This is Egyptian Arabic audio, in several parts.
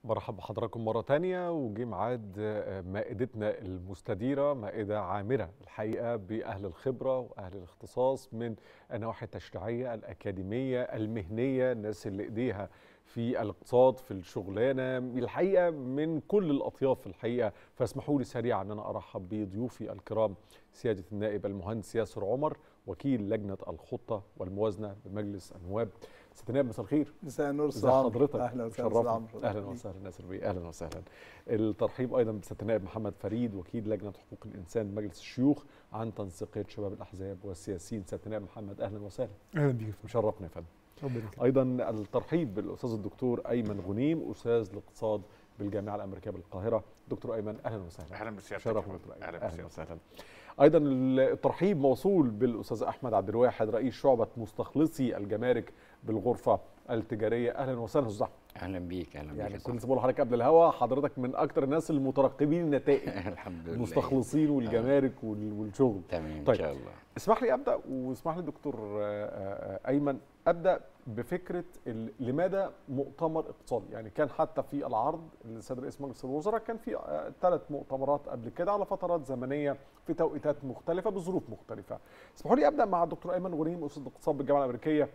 برحب بحضراتكم مرة تانية وجي ميعاد مائدتنا المستديرة مائدة عامرة الحقيقة بأهل الخبرة وأهل الاختصاص من النواحي التشريعية الأكاديمية المهنية الناس اللي إيديها في الاقتصاد في الشغلانة الحقيقة من كل الأطياف الحقيقة فاسمحوا لي سريعا أن أنا أرحب بضيوفي الكرام سيادة النائب المهندس ياسر عمر وكيل لجنة الخطة والموازنة بمجلس النواب سيادة النائب مساء الخير مساء النور ازي حضرتك اهلا وسهلا شرفنا. اهلا وسهلا ناصر بيه اهلا وسهلا الترحيب ايضا بسياده النائب محمد فريد وكيل لجنه حقوق الانسان مجلس الشيوخ عن تنسيقيه شباب الاحزاب والسياسيين سياده النائب محمد اهلا وسهلا اهلا بيك مشرفنا يا فندم ربنا يخليك ايضا الترحيب بالاستاذ الدكتور ايمن غنيم استاذ الاقتصاد بالجامعه الامريكيه بالقاهره دكتور ايمن اهلا وسهلا اهلا بسيادتك شرفنا يا دكتور فندم. أيمن. اهلا اهلا بسيادتك وسهلا ايضا الترحيب موصول بالاستاذ احمد عبد الواحد رئيس شعبه مستخلصي الجمارك بالغرفه التجاريه اهلا وسهلا استاذ احمد اهلا بيك اهلا يعني بيك كنت بقول لحضرتك قبل الهوا حضرتك من اكتر الناس المترقبين النتائج الحمد لله المستخلصين والجمارك وال- والشغل تمام طيب. ان شاء الله اسمح لي ابدا واسمح لي دكتور آه، آه، ايمن ابدا بفكره ال- لماذا مؤتمر اقتصادي يعني كان حتى في العرض اللي صدر رئيس مجلس الوزراء كان في ثلاث مؤتمرات قبل كده على فترات زمنيه في توقيتات مختلفه بظروف مختلفه اسمحوا لي ابدا مع الدكتور ايمن غريم استاذ الاقتصاد بالجامعه الامريكيه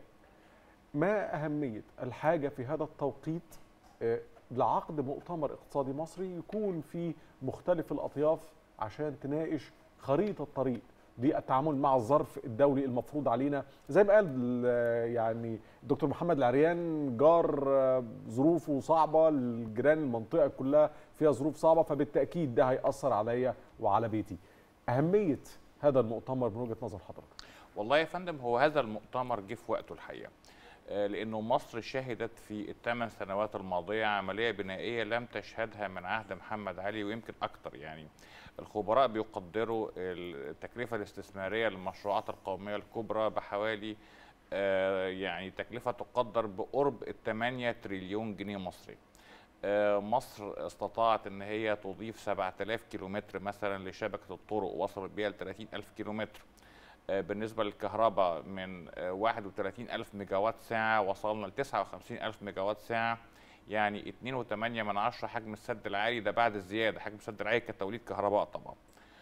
ما اهميه الحاجه في هذا التوقيت آه، لعقد مؤتمر اقتصادي مصري يكون في مختلف الاطياف عشان تناقش خريطه طريق للتعامل مع الظرف الدولي المفروض علينا زي ما قال آه، يعني الدكتور محمد العريان جار آه، ظروفه صعبه الجيران المنطقه كلها فيها ظروف صعبه فبالتاكيد ده هياثر عليا وعلى بيتي اهميه هذا المؤتمر من وجهه نظر حضرتك والله يا فندم هو هذا المؤتمر جه في وقته الحقيقه آه، لانه مصر شهدت في الثمان سنوات الماضيه عمليه بنائيه لم تشهدها من عهد محمد علي ويمكن اكثر يعني الخبراء بيقدروا التكلفه الاستثماريه للمشروعات القوميه الكبرى بحوالي آه، يعني تكلفه تقدر بقرب ال 8 تريليون جنيه مصري آه، مصر استطاعت ان هي تضيف 7000 كيلومتر مثلا لشبكه الطرق وصلت بيها ل 30000 كيلومتر آه، بالنسبه للكهرباء من آه، 31000 ميجا وات ساعه وصلنا ل 59000 ميجا وات ساعه يعني 2.8 من عشرة حجم السد العالي ده بعد الزياده حجم السد العالي كتوليد كهرباء طبعا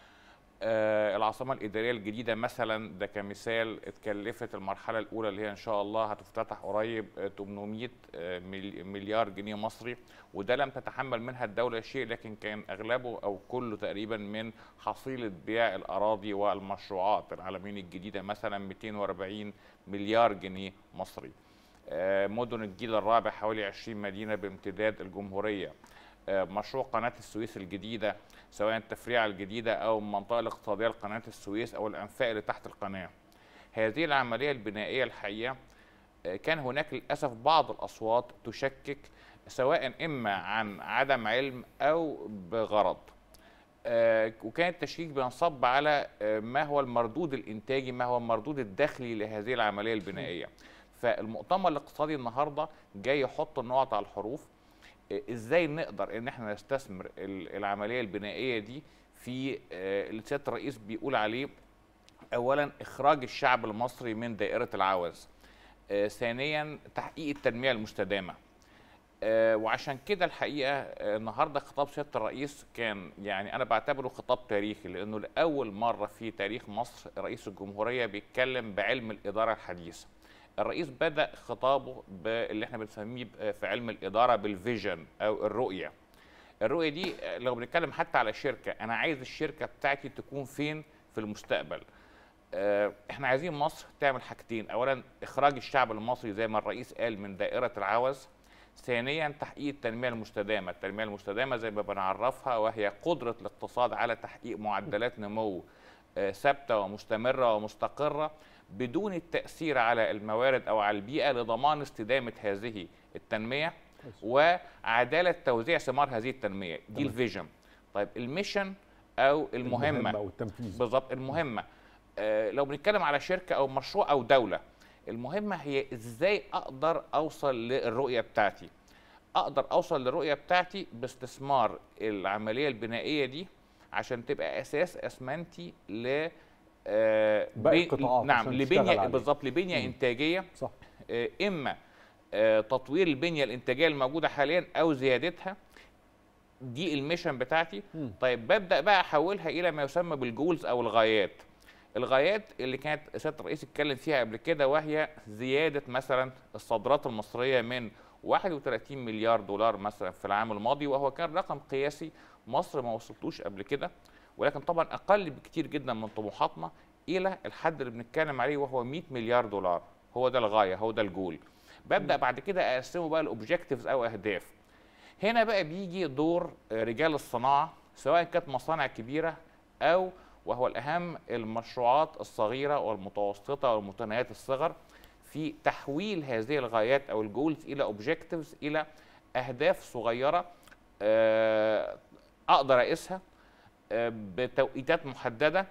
آه، العاصمه الاداريه الجديده مثلا ده كمثال اتكلفت المرحله الاولى اللي هي ان شاء الله هتفتتح قريب آه، 800 آه، مل- مليار جنيه مصري وده لم تتحمل منها الدوله شيء لكن كان اغلبه او كله تقريبا من حصيله بيع الاراضي والمشروعات العالمين الجديده مثلا 240 مليار جنيه مصري آه، مدن الجيل الرابع حوالي 20 مدينه بامتداد الجمهوريه آه، مشروع قناه السويس الجديده سواء التفريعه الجديده او المنطقه الاقتصاديه لقناه السويس او الانفاق اللي تحت القناه هذه العمليه البنائيه الحقيقه آه، كان هناك للاسف بعض الاصوات تشكك سواء اما عن عدم علم او بغرض آه، وكان التشكيك بينصب على آه، ما هو المردود الانتاجي ما هو المردود الداخلي لهذه العمليه البنائيه فالمؤتمر الاقتصادي النهارده جاي يحط النقط على الحروف آه، ازاي نقدر ان احنا نستثمر ال- العمليه البنائيه دي في آه، اللي سياده الرئيس بيقول عليه اولا اخراج الشعب المصري من دائره العوز آه، ثانيا تحقيق التنميه المستدامه آه، وعشان كده الحقيقه آه، النهارده خطاب سياده الرئيس كان يعني انا بعتبره خطاب تاريخي لانه لاول مره في تاريخ مصر رئيس الجمهوريه بيتكلم بعلم الاداره الحديثه. الرئيس بدا خطابه باللي احنا بنسميه ب- في علم الاداره بالفيجن او الرؤيه. الرؤيه دي آه، لو بنتكلم حتى على شركه انا عايز الشركه بتاعتي تكون فين في المستقبل. آه، احنا عايزين مصر تعمل حاجتين اولا اخراج الشعب المصري زي ما الرئيس قال من دائره العوز ثانيا تحقيق التنميه المستدامه، التنميه المستدامه زي ما بنعرفها وهي قدره الاقتصاد على تحقيق معدلات نمو آه، ثابته ومستمره ومستقره بدون التاثير على الموارد او على البيئه لضمان استدامه هذه التنميه وعداله توزيع ثمار هذه التنميه، دي تمام. الفيجن. طيب الميشن او المهمه او التنفيذ بالظبط المهمه آه، لو بنتكلم على شركه او مشروع او دوله المهمه هي ازاي اقدر اوصل للرؤيه بتاعتي اقدر اوصل للرؤيه بتاعتي باستثمار العمليه البنائيه دي عشان تبقى اساس اسمنتي ل آه، باقي بي- القطاعات نعم عشان تشتغل لبنيه عليه. بالظبط لبنيه مم. انتاجيه صح آه، اما آه، تطوير البنيه الانتاجيه الموجوده حاليا او زيادتها دي الميشن بتاعتي مم. طيب ببدا بقى احولها الى ما يسمى بالجولز او الغايات الغايات اللي كانت سياده الرئيس اتكلم فيها قبل كده وهي زياده مثلا الصادرات المصريه من 31 مليار دولار مثلا في العام الماضي وهو كان رقم قياسي مصر ما وصلتوش قبل كده ولكن طبعا اقل بكتير جدا من طموحاتنا الى الحد اللي بنتكلم عليه وهو 100 مليار دولار هو ده الغايه هو ده الجول ببدا بعد كده اقسمه بقى الاوبجكتيفز او اهداف هنا بقى بيجي دور آه، رجال الصناعه سواء كانت مصانع كبيره او وهو الاهم المشروعات الصغيره والمتوسطه والمتناهيه الصغر في تحويل هذه الغايات او الجولز الى اوبجكتيفز الى اهداف صغيره آه، اقدر اقيسها آه، بتوقيتات محدده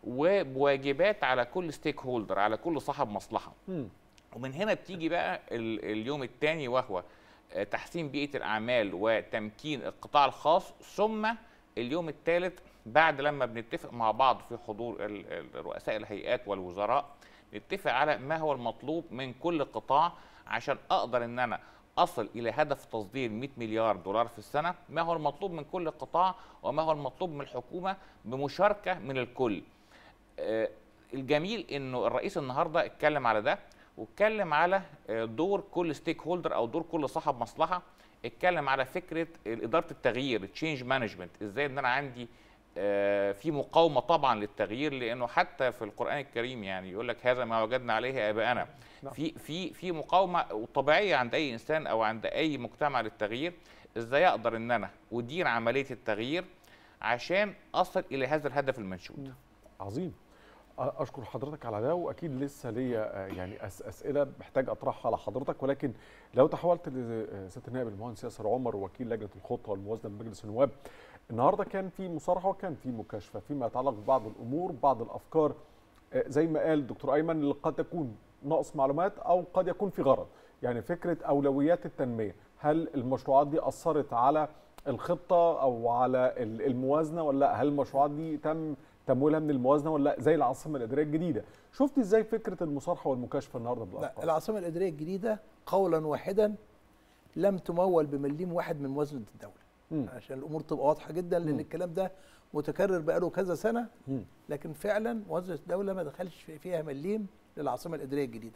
وبواجبات على كل ستيك هولدر على كل صاحب مصلحه مم. ومن هنا بتيجي بقى ال- اليوم الثاني وهو آه، تحسين بيئه الاعمال وتمكين القطاع الخاص ثم اليوم الثالث بعد لما بنتفق مع بعض في حضور ال- ال- رؤساء الهيئات والوزراء نتفق على ما هو المطلوب من كل قطاع عشان اقدر ان انا اصل الى هدف تصدير 100 مليار دولار في السنه ما هو المطلوب من كل قطاع وما هو المطلوب من الحكومه بمشاركه من الكل آه، الجميل انه الرئيس النهارده اتكلم على ده واتكلم على آه، دور كل ستيك هولدر او دور كل صاحب مصلحه اتكلم على فكره اداره التغيير تشينج مانجمنت ازاي ان انا عندي آه، في مقاومه طبعا للتغيير لانه حتى في القران الكريم يعني يقول لك هذا ما وجدنا عليه اباءنا نعم. في في في مقاومه طبيعيه عند اي انسان او عند اي مجتمع للتغيير ازاي اقدر ان انا ادير عمليه التغيير عشان اصل الى هذا الهدف المنشود عظيم أ- اشكر حضرتك على ده واكيد لسه ليا آه، يعني أس اسئله محتاج اطرحها على حضرتك ولكن لو تحولت لسياده النائب المهندس ياسر عمر وكيل لجنه الخطه والموازنه بمجلس النواب النهارده كان في مصارحه وكان في مكاشفه فيما يتعلق ببعض الامور بعض الافكار آه، زي ما قال الدكتور ايمن اللي قد تكون نقص معلومات او قد يكون في غرض يعني فكره اولويات التنميه هل المشروعات دي اثرت على الخطه او على ال- الموازنه ولا لا هل المشروعات دي تم تمويلها من الموازنه ولا لا زي العاصمه الاداريه الجديده شفت ازاي فكره المصارحه والمكاشفه النهارده لا بالارقام العاصمه الاداريه الجديده قولا واحدا لم تمول بمليم واحد من موازنه الدوله مم. عشان الامور تبقى واضحه جدا لان مم. الكلام ده متكرر بقاله كذا سنه مم. لكن فعلا موازنه الدوله ما دخلش في- فيها مليم للعاصمه الاداريه الجديده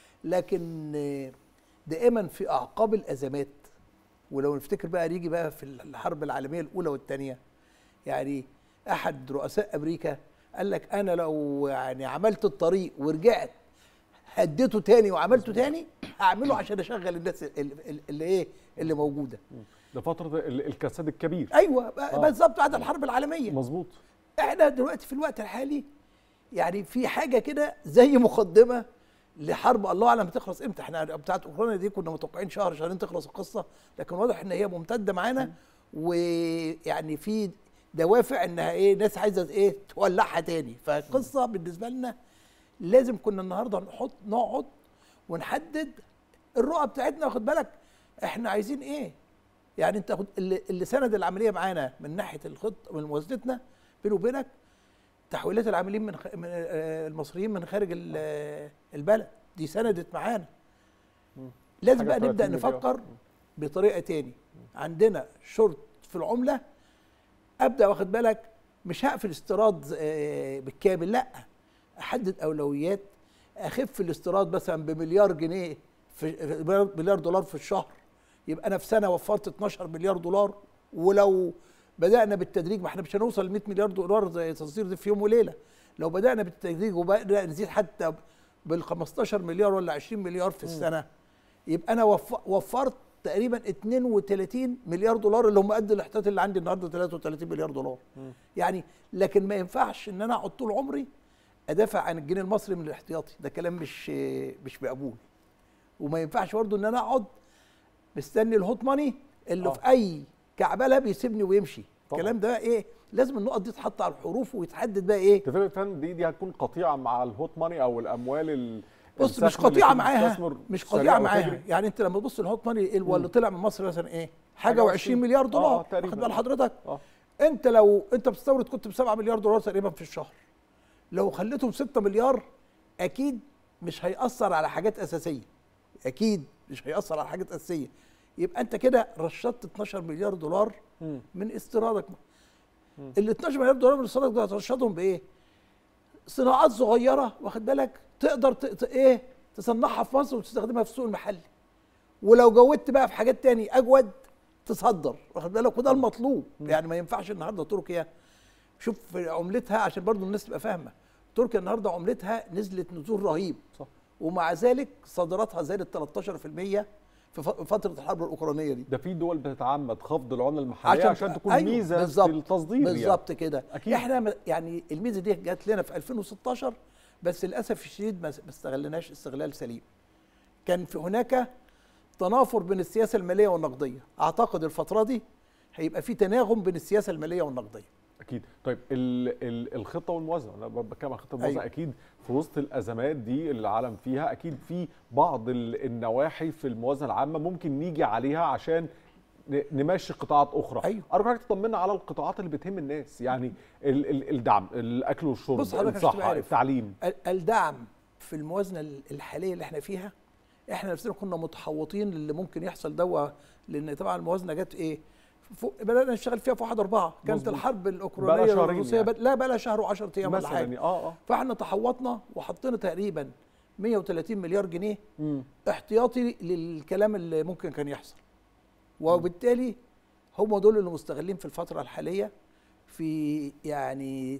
لكن آه، دائما في اعقاب الازمات ولو نفتكر بقى نيجي بقى في الحرب العالميه الاولى والثانيه يعني احد رؤساء امريكا قال لك انا لو يعني عملت الطريق ورجعت هديته تاني وعملته تاني هعمله عشان اشغل الناس اللي, اللي ايه اللي موجوده ده فتره ال- الكساد الكبير ايوه آه. بالظبط بعد الحرب العالميه مظبوط احنا دلوقتي في الوقت الحالي يعني في حاجه كده زي مقدمه لحرب الله اعلم هتخلص امتى احنا بتاعت اوكرانيا دي كنا متوقعين شهر شهرين تخلص القصه لكن واضح ان هي ممتده معانا ويعني في دوافع انها ايه ناس عايزه ايه تولعها تاني فالقصه بالنسبه لنا لازم كنا النهارده نحط نقعد ونحدد الرؤى بتاعتنا واخد بالك احنا عايزين ايه يعني انت خد- اللي, اللي سند العمليه معانا من ناحيه الخط من موازنتنا بيني وبينك تحويلات العاملين من, خ... من آه، المصريين من خارج ال- آه، البلد دي سندت معانا لازم حاجة بقى 30 نبدا مليار. نفكر بطريقه تاني عندنا شرط في العمله ابدا واخد بالك مش هقفل استيراد آه، بالكامل لا احدد اولويات اخف الاستيراد مثلا بمليار جنيه في مليار دولار في الشهر يبقى انا في سنه وفرت 12 مليار دولار ولو بدانا بالتدريج ما احنا مش هنوصل ل 100 مليار دولار زي تصدير دي في يوم وليله لو بدانا بالتدريج وبدانا نزيد حتى بال 15 مليار ولا 20 مليار في السنه يبقى انا وف- وفرت تقريبا 32 مليار دولار اللي هم قد الاحتياطي اللي عندي النهارده 33 مليار دولار يعني لكن ما ينفعش ان انا اقعد طول عمري ادافع عن الجنيه المصري من الاحتياطي ده كلام مش مش مقبول وما ينفعش برضه ان انا اقعد مستني الهوت ماني اللي آه. في اي كعبله بيسيبني ويمشي طبعا. الكلام ده ايه لازم النقط دي تتحط على الحروف ويتحدد بقى ايه تفتكر فعلا دي دي هتكون قطيعه مع الهوت ماني او الاموال ال بص مش السهم اللي قطيعه فيه معاها بتستثمر مش سريع قطيعه معاها وتجري؟ يعني انت لما تبص الهوت ماني اللي مم. طلع من مصر مثلا ايه حاجه حاجة و20 وعشرين. مليار آه، دولار تقريباً. واخد بال حضرتك اه انت لو انت بتستورد كنت ب 7 مليار دولار تقريبا في الشهر لو خليتهم 6 مليار اكيد مش هيأثر على حاجات اساسيه اكيد مش هيأثر على حاجات اساسيه يبقى انت كده رشدت 12 مليار دولار مم. من استيرادك ال 12 مليار دولار من استيرادك دول هترشدهم بايه؟ صناعات صغيره واخد بالك تقدر ت... ت... ايه تصنعها في مصر وتستخدمها في السوق المحلي ولو جودت بقى في حاجات تاني اجود تصدر واخد بالك وده المطلوب يعني ما ينفعش النهارده تركيا شوف في عملتها عشان برضو الناس تبقى فاهمه تركيا النهارده عملتها نزلت نزول رهيب صح. ومع ذلك صادراتها زادت 13% في ف- فتره الحرب الاوكرانيه دي ده في دول بتتعمد خفض العمله المحليه عشان, عشان تكون أيوة، ميزه بالظبط، في التصدير بالظبط كده أكيد. احنا م- يعني الميزه دي جات لنا في 2016 بس للاسف الشديد ما ما استغلناش استغلال سليم كان في هناك تنافر بين السياسه الماليه والنقديه اعتقد الفتره دي هيبقى في تناغم بين السياسه الماليه والنقديه اكيد طيب ال ال الخطه والموازنه انا بتكلم عن الخطه والموازنه أيوة. اكيد في وسط الازمات دي اللي العالم فيها اكيد في بعض ال- النواحي في الموازنه العامه ممكن نيجي عليها عشان ن- نمشي قطاعات اخرى أيوة. ارجو حضرتك تطمنا على القطاعات اللي بتهم الناس يعني ال ال الدعم الاكل والشرب بص حضرتك عشان تبقى الصحه عارف. التعليم ال- الدعم في الموازنه ال- الحاليه اللي احنا فيها احنا نفسنا كنا متحوطين للي ممكن يحصل دوا لان طبعا الموازنه جت ايه فوق بدانا نشتغل فيها في 1 4 كانت مظبوط. الحرب بقى الاوكرانيه شهرين والروسيه يعني. بد- لا بقى لها شهر و10 ايام ولا مثلا حاجه يعني اه اه فاحنا تحوطنا وحطينا تقريبا 130 مليار جنيه مم. احتياطي للكلام اللي ممكن كان يحصل وبالتالي هم دول اللي مستغلين في الفترة الحالية في يعني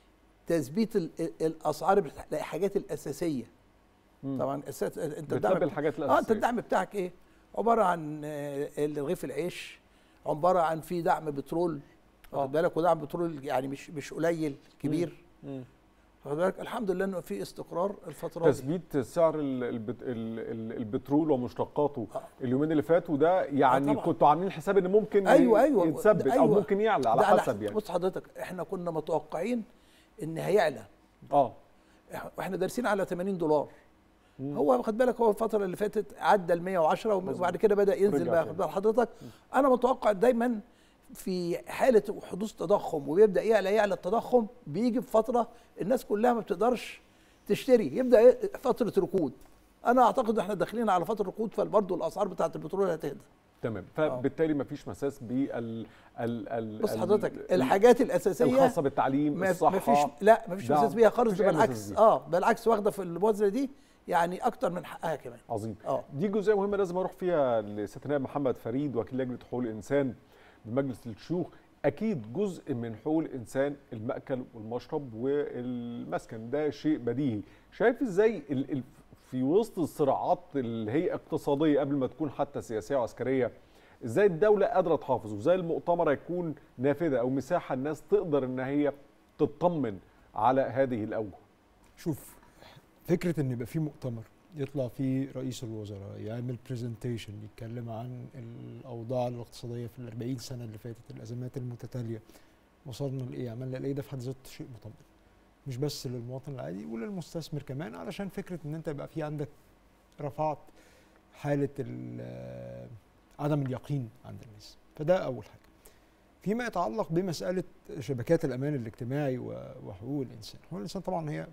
تثبيت ال- ال- الاسعار بتاع الحاجات الاساسيه مم. طبعا أساس انت بتلبي الدعم الحاجات اه انت الاساسيه الدعم بتاعك ايه عباره عن آه، رغيف العيش عباره عن في دعم بترول آه. واخد بالك ودعم بترول يعني مش مش قليل كبير مم. واخد بالك الحمد لله انه في استقرار الفتره دي تثبيت سعر ال- البت- ال- ال- البترول ومشتقاته آه. اليومين اللي فاتوا ده يعني طبعاً. كنتوا عاملين حساب ان ممكن ايوه ايوه يتثبت ده او أيوة. ممكن يعلى على ده حسب يعني بص حضرتك احنا كنا متوقعين ان هيعلى اه إح- واحنا دارسين على 80 دولار مم. هو واخد بالك هو الفتره اللي فاتت عدى ال 110 وبعد كده بدا ينزل رجع بقى تاني. واخد بال حضرتك انا متوقع دايما في حاله حدوث تضخم وبيبدا يعلى يعلى التضخم بيجي في فتره الناس كلها ما بتقدرش تشتري يبدا ي- فتره ركود انا اعتقد احنا داخلين على فتره ركود فبرضه الاسعار بتاعه البترول هتهدى تمام فبالتالي مفيش مساس بال ال ال بص ال- حضرتك ال- الحاجات الاساسيه الخاصه بالتعليم ما الصحه ما فيش لا ما فيش دعم. مساس بيها خالص مفيش ده أي مساس بالعكس بيها. اه بالعكس واخده في الموازنه دي يعني اكتر من حقها كمان عظيم اه دي جزئيه مهمه لازم اروح فيها لسياده النائب محمد فريد وكيل لجنه حقوق الانسان بمجلس الشيوخ اكيد جزء من حقوق الانسان المأكل والمشرب والمسكن ده شيء بديهي شايف ازاي ال ال في وسط الصراعات اللي هي اقتصاديه قبل ما تكون حتى سياسيه وعسكريه ازاي الدوله قادره تحافظ وازاي المؤتمر هيكون نافذه او مساحه الناس تقدر ان هي تطمن على هذه الاوجه شوف فكره ان يبقى في مؤتمر يطلع فيه رئيس الوزراء يعمل برزنتيشن يتكلم عن الاوضاع الاقتصاديه في ال 40 سنه اللي فاتت الازمات المتتاليه وصلنا لايه عملنا ايه ده في حد ذاته شيء مطمئن مش بس للمواطن العادي وللمستثمر كمان علشان فكره ان انت يبقى في عندك رفعت حاله ال- عدم اليقين عند الناس فده اول حاجه فيما يتعلق بمساله شبكات الامان الاجتماعي و- وحقوق الانسان حقوق الانسان طبعا هي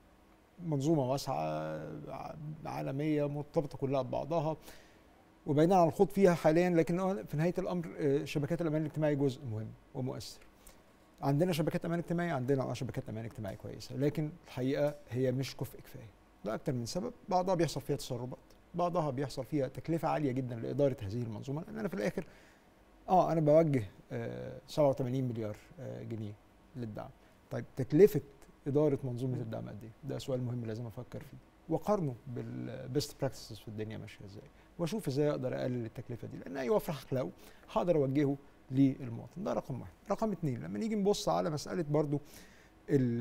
منظومه واسعه ع- عالميه مرتبطه كلها ببعضها وبعيدا عن الخوض فيها حاليا لكن هو في نهايه الامر آه، شبكات الامان الاجتماعي جزء مهم ومؤثر عندنا شبكات امان اجتماعي عندنا اه شبكات امان اجتماعي كويسه لكن الحقيقه هي مش كفء كفايه ده اكتر من سبب بعضها بيحصل فيها تسربات بعضها بيحصل فيها تكلفه عاليه جدا لاداره هذه المنظومه لان انا في الاخر اه انا بوجه آه 87 مليار آه جنيه للدعم طيب تكلفه اداره منظومه الدعم قد ايه ده سؤال مهم لازم افكر فيه وقارنه بالبيست براكتسز في الدنيا ماشيه ازاي واشوف ازاي اقدر اقلل التكلفه دي لان اي وفر هخلقه هقدر اوجهه للمواطن ده رقم واحد رقم اتنين لما نيجي نبص على مساله برضو ال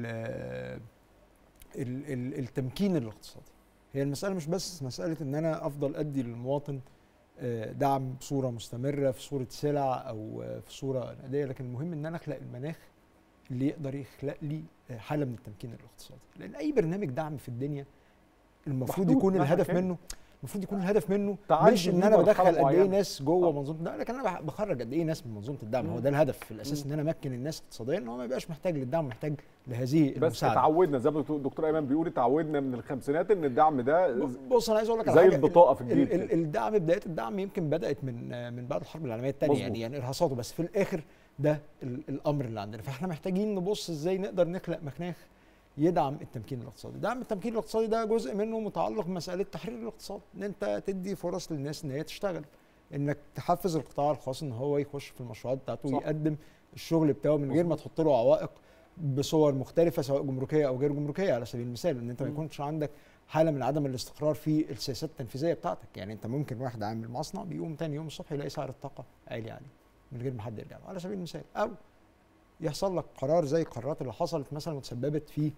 ال ال التمكين الاقتصادي هي المساله مش بس مساله ان انا افضل ادي للمواطن آه، دعم بصوره مستمره في صوره سلع او آه، في صوره نقديه لكن المهم ان انا اخلق المناخ اللي يقدر يخلق لي آه، حاله من التمكين الاقتصادي لان اي برنامج دعم في الدنيا المفروض محدود يكون مهما الهدف كان. منه المفروض يكون الهدف منه تعالي مش ان بيه انا مرحلة بدخل قد ايه معينة. ناس جوه آه. منظومه الدعم لكن انا بح- بخرج قد ايه ناس من منظومه الدعم هو مم. ده الهدف في الاساس مم. ان انا امكن الناس اقتصاديا ان هو ما يبقاش محتاج للدعم محتاج لهذه بس المساعده اتعودنا زي ما الدكتور- الدكتور ايمن بيقول اتعودنا من الخمسينات ان الدعم ده بص انا عايز اقول لك على زي حاجة. البطاقة في الجيب ال- ال- كده. الدعم بدايه الدعم يمكن بدات من من بعد الحرب العالميه الثانيه مظبوط. يعني يعني ارهاصاته بس في الاخر ده ال- الامر اللي عندنا فاحنا محتاجين نبص ازاي نقدر نخلق مناخ يدعم التمكين الاقتصادي دعم التمكين الاقتصادي ده جزء منه متعلق بمساله تحرير الاقتصاد ان انت تدي فرص للناس ان هي تشتغل انك تحفز القطاع الخاص ان هو يخش في المشروعات بتاعته صح. ويقدم الشغل بتاعه من غير ما تحط له عوائق بصور مختلفه سواء جمركيه او غير جمركيه على سبيل المثال ان انت ما مم. يكونش عندك حاله من عدم الاستقرار في السياسات التنفيذيه بتاعتك يعني انت ممكن واحد عامل مصنع بيقوم تاني يوم الصبح يلاقي سعر الطاقه عالي عليه من غير ما حد يرجع له على سبيل المثال او يحصل لك قرار زي القرارات اللي حصلت مثلا وتسببت في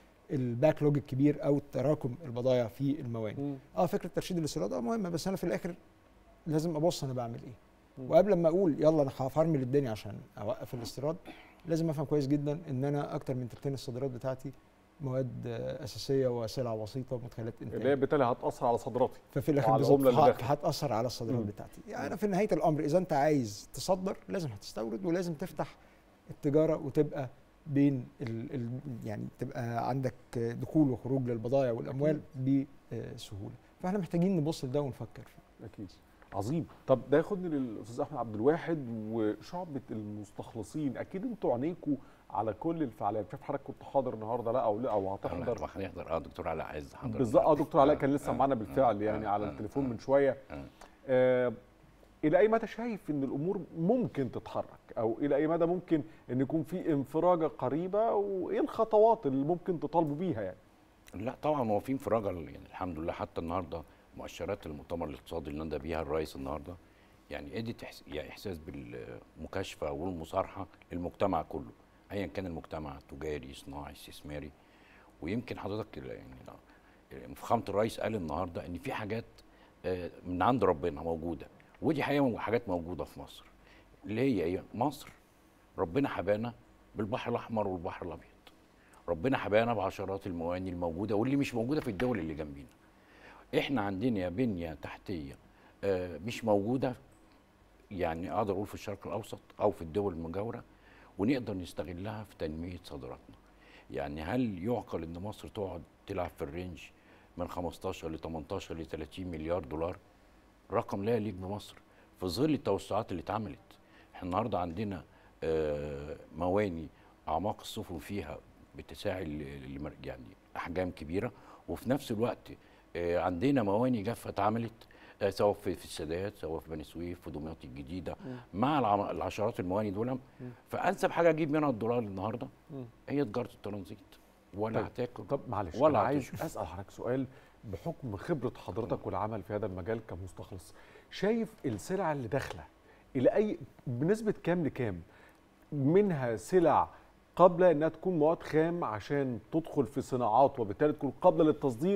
الباك لوج الكبير او تراكم البضائع في الموانئ مم. اه فكره ترشيد الاستيراد اه مهمه بس انا في الاخر لازم ابص انا بعمل ايه مم. وقبل ما اقول يلا انا هفرمل الدنيا عشان اوقف الاستيراد لازم افهم كويس جدا ان انا اكتر من تلتين الصادرات بتاعتي مواد آه، اساسيه وسلع وسيطه ومدخلات اللي هي انتاج بالتالي هتاثر على صادراتي ففي الاخر وعلى بالظبط العملة اللي ه- داخلة. هتاثر على الصادرات مم. بتاعتي يعني انا في نهايه الامر اذا انت عايز تصدر لازم هتستورد ولازم تفتح التجاره وتبقى بين ال ال يعني تبقى عندك دخول وخروج للبضائع والاموال بسهوله فاحنا محتاجين نبص لده ونفكر فيه اكيد عظيم طب ده ياخدني للاستاذ احمد عبد الواحد وشعبه المستخلصين اكيد انتوا عينيكوا على كل الفعاليات شايف حضرتك كنت حاضر النهارده لا او لا او هتحضر هنحضر هنحضر اه دكتور علاء عز حضر بالظبط اه دكتور علاء آه، كان لسه آه، معانا آه، بالفعل يعني آه، على آه، التليفون آه، من شويه آه. آه الى اي مدى شايف ان الامور ممكن تتحرك او الى اي مدى ممكن ان يكون في انفراجه قريبه وايه الخطوات اللي ممكن تطالبوا بيها يعني لا طبعا هو في انفراجه يعني الحمد لله حتى النهارده مؤشرات المؤتمر الاقتصادي اللي ندى بيها الرئيس النهارده يعني ادت إحس- يعني احساس بالمكاشفه والمصارحه للمجتمع كله ايا كان المجتمع تجاري صناعي استثماري ويمكن حضرتك ال- يعني لا- فخامه الرئيس قال النهارده ان في حاجات آه، من عند ربنا موجوده ودي حقيقه حاجات موجوده في مصر اللي هي ايه مصر ربنا حبانا بالبحر الاحمر والبحر الابيض ربنا حبانا بعشرات المواني الموجوده واللي مش موجوده في الدول اللي جنبينا احنا عندنا بنيه تحتيه آه، مش موجوده يعني اقدر اقول في الشرق الاوسط او في الدول المجاوره ونقدر نستغلها في تنميه صادراتنا يعني هل يعقل ان مصر تقعد تلعب في الرينج من 15 ل 18 ل 30 مليار دولار رقم لا يليق بمصر في ظل التوسعات اللي اتعملت احنا النهارده عندنا آه، مواني اعماق السفن فيها باتساع ال- ال- يعني احجام كبيره وفي نفس الوقت آه، عندنا مواني جافه اتعملت آه، سواء في في السادات سواء في بني سويف في دمياط الجديده مع العم- العشرات المواني دول فانسب حاجه اجيب منها الدولار النهارده مم. هي تجاره الترانزيت ولا طيب. هتاكل طب معلش ولا انا عايز هتشرب. اسال حضرتك سؤال بحكم خبره حضرتك والعمل في هذا المجال كمستخلص شايف السلع اللي داخله الى اي بنسبه كام لكام منها سلع قابله انها تكون مواد خام عشان تدخل في صناعات وبالتالي تكون قابله للتصدير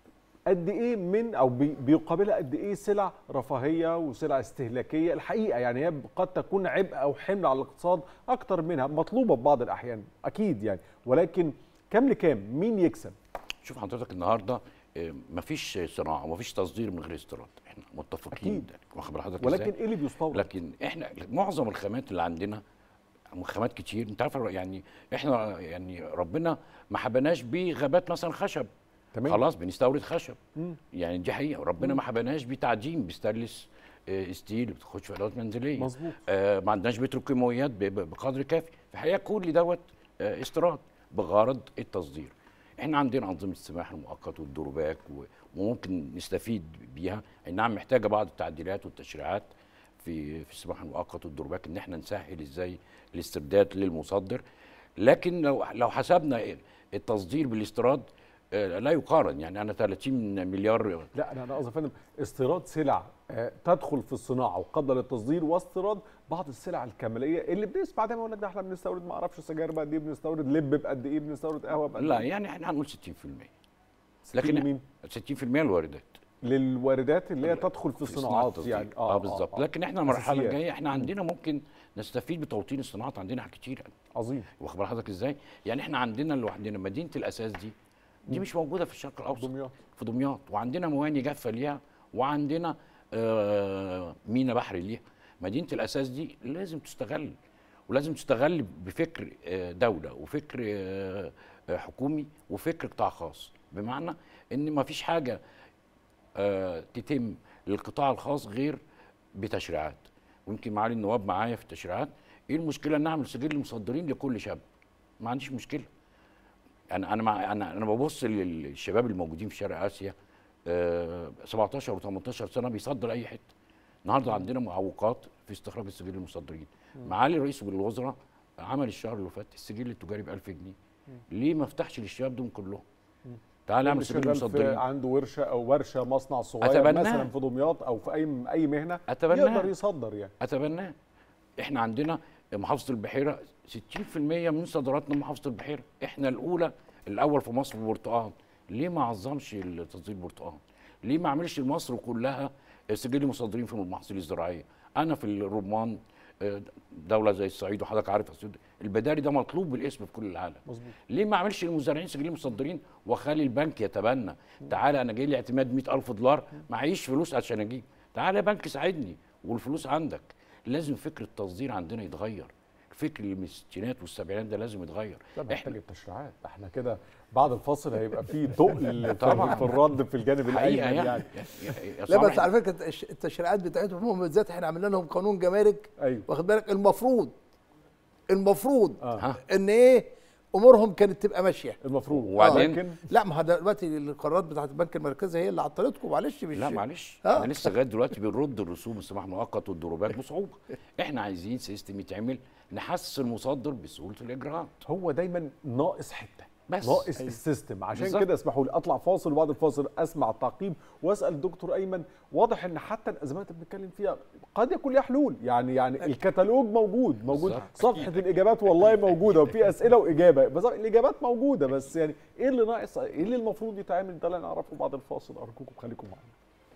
قد ايه من او بي- بيقابلها قد ايه سلع رفاهيه وسلع استهلاكيه الحقيقه يعني هي قد تكون عبء او حمل على الاقتصاد اكتر منها مطلوبه في بعض الاحيان اكيد يعني ولكن كام لكام مين يكسب شوف حضرتك النهارده آه، مفيش صناعه ومفيش تصدير من غير استيراد احنا متفقين أكيد. واخد بال حضرتك ولكن إزاي؟ ايه اللي بيستورد لكن احنا معظم الخامات اللي عندنا خامات كتير انت عارف يعني احنا يعني ربنا ما حبناش بغابات مثلا خشب تمام خلاص بنستورد خشب مم. يعني دي حقيقه ربنا ما حبناش بتعدين بستانلس آه، ستيل بتخش في ادوات منزليه مظبوط آه ما عندناش بتروكيماويات ب- ب- بقدر كافي في الحقيقه كل دوت آه استيراد بغرض التصدير احنا عندنا انظمه السماح المؤقت والدروباك و- وممكن نستفيد بيها اي نعم محتاجه بعض التعديلات والتشريعات في في السماح المؤقت والدروباك ان احنا نسهل ازاي الاسترداد للمصدر لكن لو لو حسبنا التصدير بالاستيراد آه، لا يقارن يعني انا 30 مليار لا انا انا قصدي يا فندم استيراد سلع آه، تدخل في الصناعه وقابله للتصدير واستيراد بعض السلع الكماليه اللي بنسمع دايما يقول لك ده احنا بنستورد ما اعرفش سجاير بقد ايه بنستورد لب بقد ايه بنستورد قهوه بقد لا ايه يعني احنا هنقول 60% لكن لكن مين 60% الواردات للواردات اللي هي تدخل في في صناعة الصناعات التصدير. يعني اه, بالظبط لكن احنا المرحله أساسيات. الجايه احنا عندنا ممكن نستفيد بتوطين الصناعات عندنا حاجات كتير يعني عظيم واخد بال حضرتك ازاي يعني احنا عندنا لوحدنا مدينه الاساس دي دي مش موجوده في الشرق الاوسط دمياط في دمياط وعندنا مواني جافه ليها وعندنا آه، مينا بحري ليها مدينه الاساس دي لازم تستغل ولازم تستغل بفكر آه، دوله وفكر آه، آه، حكومي وفكر قطاع خاص بمعنى ان ما فيش حاجه آه، تتم للقطاع الخاص غير بتشريعات ويمكن معالي النواب معايا في التشريعات ايه المشكله ان اعمل سجل مصدرين لكل شاب ما عنديش مشكله انا انا مع انا انا ببص للشباب الموجودين في شرق اسيا آه، 17 و18 سنه بيصدر اي حته النهارده عندنا معوقات في استخراج السجل المصدرين معالي رئيس الوزراء عمل الشهر اللي فات السجل التجاري ب 1000 جنيه ليه ما فتحش للشباب دول كلهم تعال نعمل اللي سجل شغال في مصدرين عنده ورشه او ورشه مصنع صغير أتبناه. مثلا في دمياط او في اي اي مهنه أتبناه. يقدر يصدر يعني اتبناه احنا عندنا محافظه البحيره 60% من صادراتنا محافظه البحيره احنا الاولى الاول في مصر في البرتقال ليه ما عظمش تصدير البرتقال ليه ما عملش مصر كلها سجل مصدرين في المحاصيل الزراعيه انا في الرمان آه، دوله زي الصعيد وحضرتك عارف السعودية، البداري ده مطلوب بالاسم في كل العالم مظبوط ليه ما اعملش المزارعين سجلين مصدرين واخلي البنك يتبنى تعالى انا جاي لي اعتماد 100000 دولار معيش فلوس عشان اجيب تعالى يا بنك ساعدني والفلوس عندك لازم فكر التصدير عندنا يتغير الفكر اللي من الستينات والسبعينات ده لازم يتغير لا محتاج احنا التشريعات احنا كده بعد الفاصل هيبقى في تقل طبعاً. في الرد في الجانب حقيقه الايمن يعني, يعني, يعني. لا صالح- بس على فكره التش- التشريعات بتاعتهم هم بالذات احنا عملنا لهم قانون جمارك ايوه واخد بالك المفروض المفروض اه ها ان ايه امورهم كانت تبقى ماشيه المفروض وبعدين؟ لكن لا ما هو دلوقتي القرارات بتاعت البنك المركزي هي اللي عطلتكم معلش مش لا معلش آه. احنا لسه لغايه دلوقتي بنرد الرسوم السماح المؤقت والضروبات بصعوبه احنا عايزين سيستم يتعمل نحسن المصدر بسهوله الاجراءات هو دايما ناقص حته بس. ناقص أيوة. السيستم عشان بالظبط. كده اسمحوا لي اطلع فاصل وبعد الفاصل اسمع التعقيب واسال الدكتور ايمن واضح ان حتى الازمات اللي بنتكلم فيها قد يكون لها حلول يعني يعني الكتالوج موجود موجود بالظبط. صفحه الاجابات والله موجوده وفي اسئله واجابه بس الاجابات موجوده بس يعني ايه اللي ناقص ايه اللي المفروض يتعمل ده اللي نعرفه بعد الفاصل ارجوكم خليكم معانا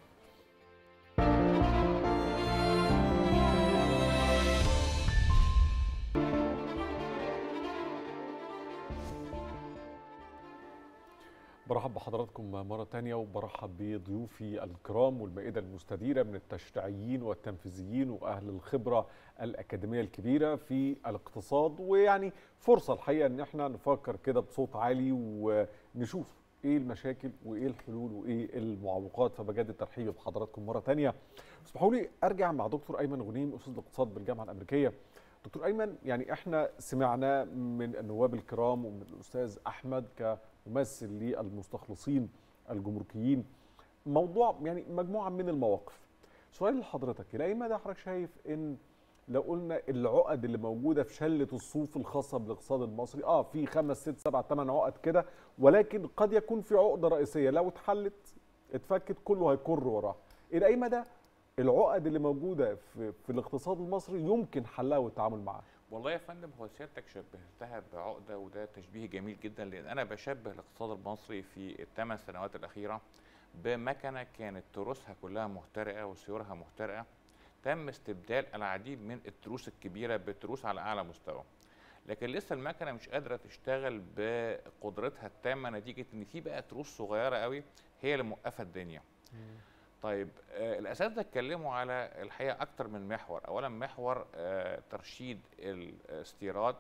برحب بحضراتكم مرة تانية وبرحب بضيوفي الكرام والمائدة المستديرة من التشريعيين والتنفيذيين وأهل الخبرة الأكاديمية الكبيرة في الاقتصاد ويعني فرصة الحقيقة إن احنا نفكر كده بصوت عالي ونشوف ايه المشاكل وايه الحلول وايه المعوقات فبجد ترحيبي بحضراتكم مرة تانية اسمحوا لي ارجع مع دكتور ايمن غنيم استاذ الاقتصاد بالجامعة الامريكية دكتور ايمن يعني احنا سمعنا من النواب الكرام ومن الاستاذ احمد كممثل للمستخلصين الجمركيين موضوع يعني مجموعه من المواقف سؤال لحضرتك الى اي مدى حضرتك شايف ان لو قلنا العقد اللي موجوده في شله الصوف الخاصه بالاقتصاد المصري اه في خمس ست سبع ثمان عقد كده ولكن قد يكون في عقده رئيسيه لو اتحلت اتفكت كله هيكر وراها الى اي مدى العقد اللي موجوده في, في الاقتصاد المصري يمكن حلها والتعامل معاها والله يا فندم هو سيادتك شبهتها بعقده وده تشبيه جميل جدا لان انا بشبه الاقتصاد المصري في الثمان سنوات الاخيره بمكنه كانت تروسها كلها محترقه وسيورها محترقه تم استبدال العديد من التروس الكبيره بتروس على اعلى مستوى لكن لسه المكنه مش قادره تشتغل بقدرتها التامه نتيجه ان في بقى تروس صغيره قوي هي اللي موقفه الدنيا طيب آه الاساتذه اتكلموا على الحقيقه اكتر من محور اولا محور آه ترشيد الاستيراد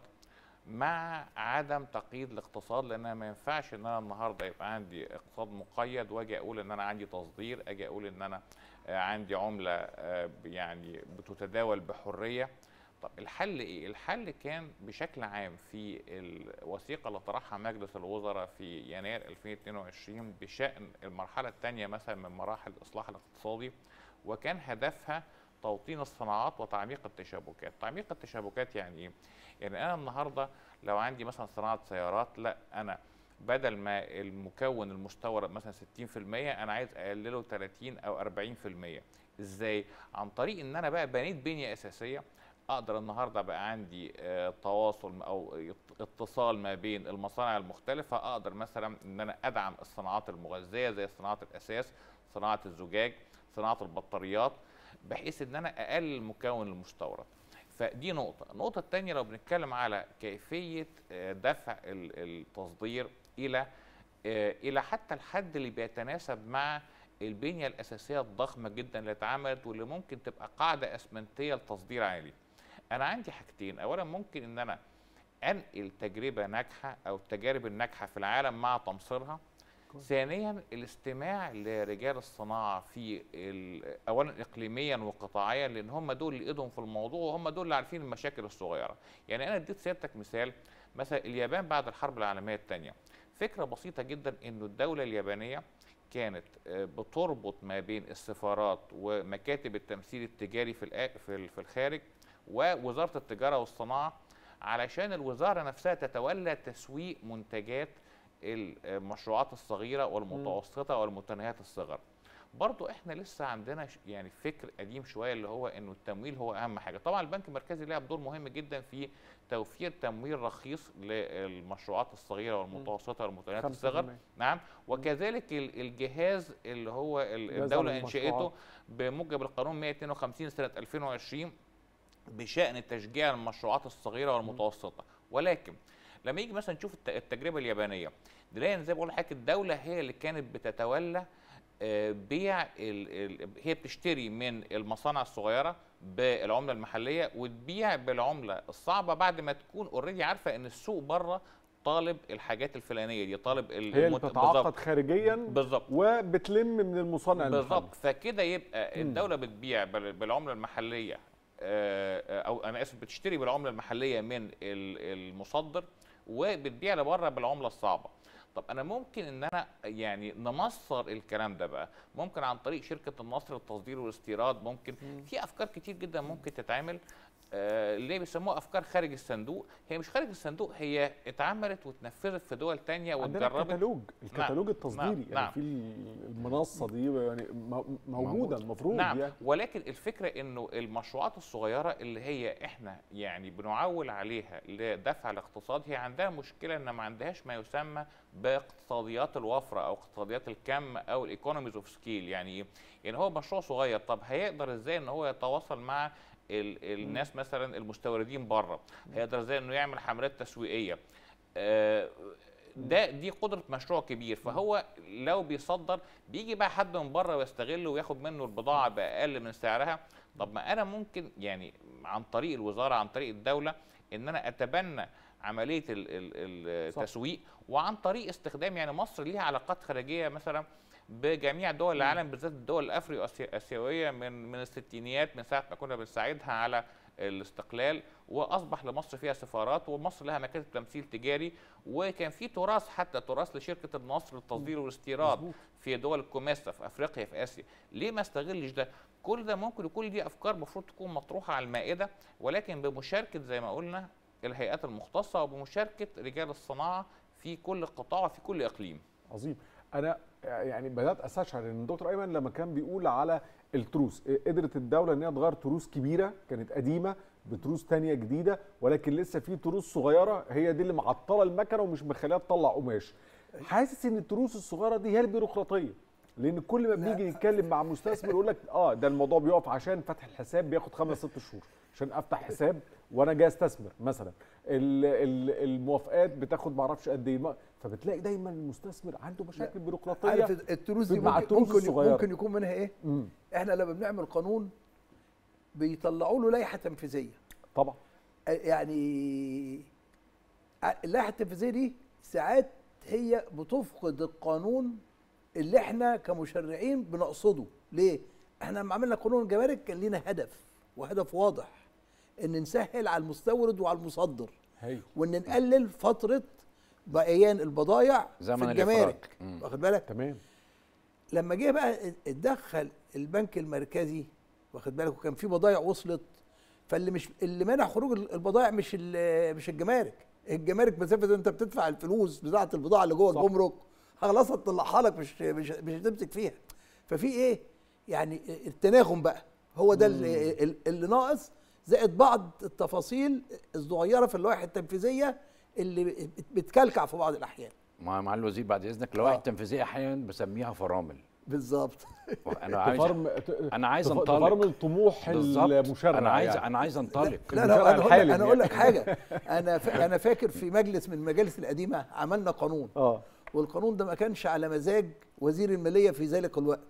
مع عدم تقييد الاقتصاد لان ما ينفعش ان انا النهارده يبقى عندي اقتصاد مقيد واجي اقول ان انا عندي تصدير اجي اقول ان انا آه عندي عمله آه يعني بتتداول بحريه طب الحل ايه؟ الحل كان بشكل عام في الوثيقه اللي طرحها مجلس الوزراء في يناير 2022 بشان المرحله الثانيه مثلا من مراحل الاصلاح الاقتصادي وكان هدفها توطين الصناعات وتعميق التشابكات، تعميق التشابكات يعني ايه؟ يعني انا النهارده لو عندي مثلا صناعه سيارات لا انا بدل ما المكون المستورد مثلا 60% انا عايز اقلله 30 او 40% ازاي؟ عن طريق ان انا بقى بنيت بنيه اساسيه اقدر النهارده بقى عندي آه تواصل او اتصال ما بين المصانع المختلفه اقدر مثلا ان انا ادعم الصناعات المغذيه زي صناعه الاساس صناعه الزجاج صناعه البطاريات بحيث ان انا اقلل المكون المستورد فدي نقطة، النقطة الثانية لو بنتكلم على كيفية دفع التصدير إلى إلى حتى الحد اللي بيتناسب مع البنيه الاساسيه الضخمه جدا اللي اتعملت واللي ممكن تبقى قاعده اسمنتيه لتصدير عالي انا عندي حاجتين اولا ممكن ان انا انقل تجربه ناجحه او التجارب الناجحه في العالم مع تمصيرها ثانيا الاستماع لرجال الصناعه في ال- اولا اقليميا وقطاعيا لان هم دول اللي ايدهم في الموضوع وهم دول اللي عارفين المشاكل الصغيره يعني انا اديت سيادتك مثال مثلا اليابان بعد الحرب العالميه الثانيه فكره بسيطه جدا انه الدوله اليابانيه كانت آه، بتربط ما بين السفارات ومكاتب التمثيل التجاري في الآ- في ال- في الخارج ووزاره التجاره والصناعه علشان الوزاره نفسها تتولى تسويق منتجات المشروعات الصغيره والمتوسطه والمتناهيه الصغر برضو احنا لسه عندنا ش- يعني فكر قديم شويه اللي هو انه التمويل هو اهم حاجه طبعا البنك المركزي لعب دور مهم جدا في توفير تمويل رخيص للمشروعات الصغيره والمتوسطه والمتناهيه خمسة الصغر بالمية. نعم وكذلك ال- الجهاز اللي هو ال- جهاز الدوله عمل انشئته المشروعات. بموجب القانون 152 سنه 2020 بشان تشجيع المشروعات الصغيره والمتوسطه ولكن لما يجي مثلا نشوف الت- التجربه اليابانيه نلاقي إن زي ما بقول لحضرتك الدوله هي اللي كانت بتتولى آه، بيع ال ال هي بتشتري من المصانع الصغيره بالعمله المحليه وتبيع بالعمله الصعبه بعد ما تكون اوريدي عارفه ان السوق بره طالب الحاجات الفلانيه دي طالب ال- هي اللي المت- بتتعاقد بالظبط خارجيا بالظبط وبتلم من المصنع المحلي بالظبط فكده يبقى الدوله بتبيع بال- بالعمله المحليه آه، آه، او انا اسف بتشتري بالعمله المحليه من ال- المصدر وبتبيع لبره بالعمله الصعبه طب انا ممكن ان انا يعني نمصر الكلام ده بقى ممكن عن طريق شركه النصر للتصدير والاستيراد ممكن في افكار كتير جدا ممكن تتعمل آه، اللي بيسموها افكار خارج الصندوق هي مش خارج الصندوق هي اتعملت واتنفذت في دول تانية عندنا واتجربت الكتالوج الكتالوج نعم، التصديري نعم، يعني نعم. في المنصه دي يعني م- موجوده موجود. المفروض نعم يعني ولكن الفكره انه المشروعات الصغيره اللي هي احنا يعني بنعول عليها لدفع الاقتصاد هي عندها مشكله ان ما عندهاش ما يسمى باقتصاديات الوفره او اقتصاديات الكم او الايكونوميز اوف سكيل يعني ايه؟ يعني هو مشروع صغير طب هيقدر ازاي ان هو يتواصل مع ال الناس مثلا المستوردين بره هيقدر ازاي انه يعمل حملات تسويقيه آه، ده دي قدره مشروع كبير فهو لو بيصدر بيجي بقى حد من بره ويستغله وياخد منه البضاعه باقل من سعرها طب ما انا ممكن يعني عن طريق الوزاره عن طريق الدوله ان انا اتبنى عمليه ال- ال- صح. التسويق وعن طريق استخدام يعني مصر ليها علاقات خارجيه مثلا بجميع دول العالم بالذات الدول الافري اسيويه من من الستينيات من ساعه ما كنا بنساعدها على الاستقلال واصبح لمصر فيها سفارات ومصر لها مكاتب تمثيل تجاري وكان في تراث حتى تراث لشركه النصر للتصدير والاستيراد مظبوط. في دول الكوميسا في افريقيا في اسيا ليه ما استغلش ده كل ده ممكن يكون دي افكار المفروض تكون مطروحه على المائده ولكن بمشاركه زي ما قلنا الهيئات المختصه وبمشاركه رجال الصناعه في كل قطاع وفي كل اقليم عظيم انا يعني بدات استشعر ان الدكتور ايمن لما كان بيقول على التروس قدرت الدوله ان هي تغير تروس كبيره كانت قديمه بتروس تانية جديده ولكن لسه في تروس صغيره هي دي اللي معطله المكنه ومش مخليها تطلع قماش حاسس ان التروس الصغيره دي هي البيروقراطيه لان كل ما بنيجي نتكلم مع مستثمر يقول لك اه ده الموضوع بيقف عشان فتح الحساب بياخد خمس ست شهور عشان افتح حساب وانا جاي استثمر مثلا ال- ال- الموافقات بتاخد معرفش قد ايه ما- فبتلاقي دايما المستثمر عنده مشاكل بيروقراطيه عارف التروس دي مع ممكن, التروس ممكن, الصغيرة. ممكن يكون منها ايه؟ مم. احنا لما بنعمل قانون بيطلعوا له لائحه تنفيذيه طبعا يعني اللائحه التنفيذيه دي ساعات هي بتفقد القانون اللي احنا كمشرعين بنقصده ليه احنا لما عملنا قانون الجمارك كان لينا هدف وهدف واضح ان نسهل على المستورد وعلى المصدر هي وان نقلل فتره بقيان البضائع زمن في الجمارك الإفراج. مم. واخد بالك تمام لما جه بقى اتدخل البنك المركزي واخد بالك وكان في بضائع وصلت فاللي مش اللي منع خروج البضائع مش ال- مش الجمارك الجمارك مسافه انت بتدفع الفلوس بتاعه البضاعه اللي جوه صح. الجمرك خلاص هتطلعها لك مش مش مش هتمسك فيها ففي ايه يعني التناغم بقى هو ده اللي, اللي ناقص زائد بعض التفاصيل الصغيره في اللوائح التنفيذيه اللي بتكلكع في بعض الاحيان مع مع الوزير بعد اذنك اللوائح آه. التنفيذيه احيانا بسميها فرامل بالظبط انا عايز تفرم انا عايز تف- انطلق تفرمل طموح بالظبط. المشرع انا عايز يعني. انا عايز انطلق لا المشرع لا انا اقول لك الحالم انا اقول يعني. لك حاجه انا فا انا فاكر في مجلس من المجالس القديمه عملنا قانون اه والقانون ده ما كانش على مزاج وزير الماليه في ذلك الوقت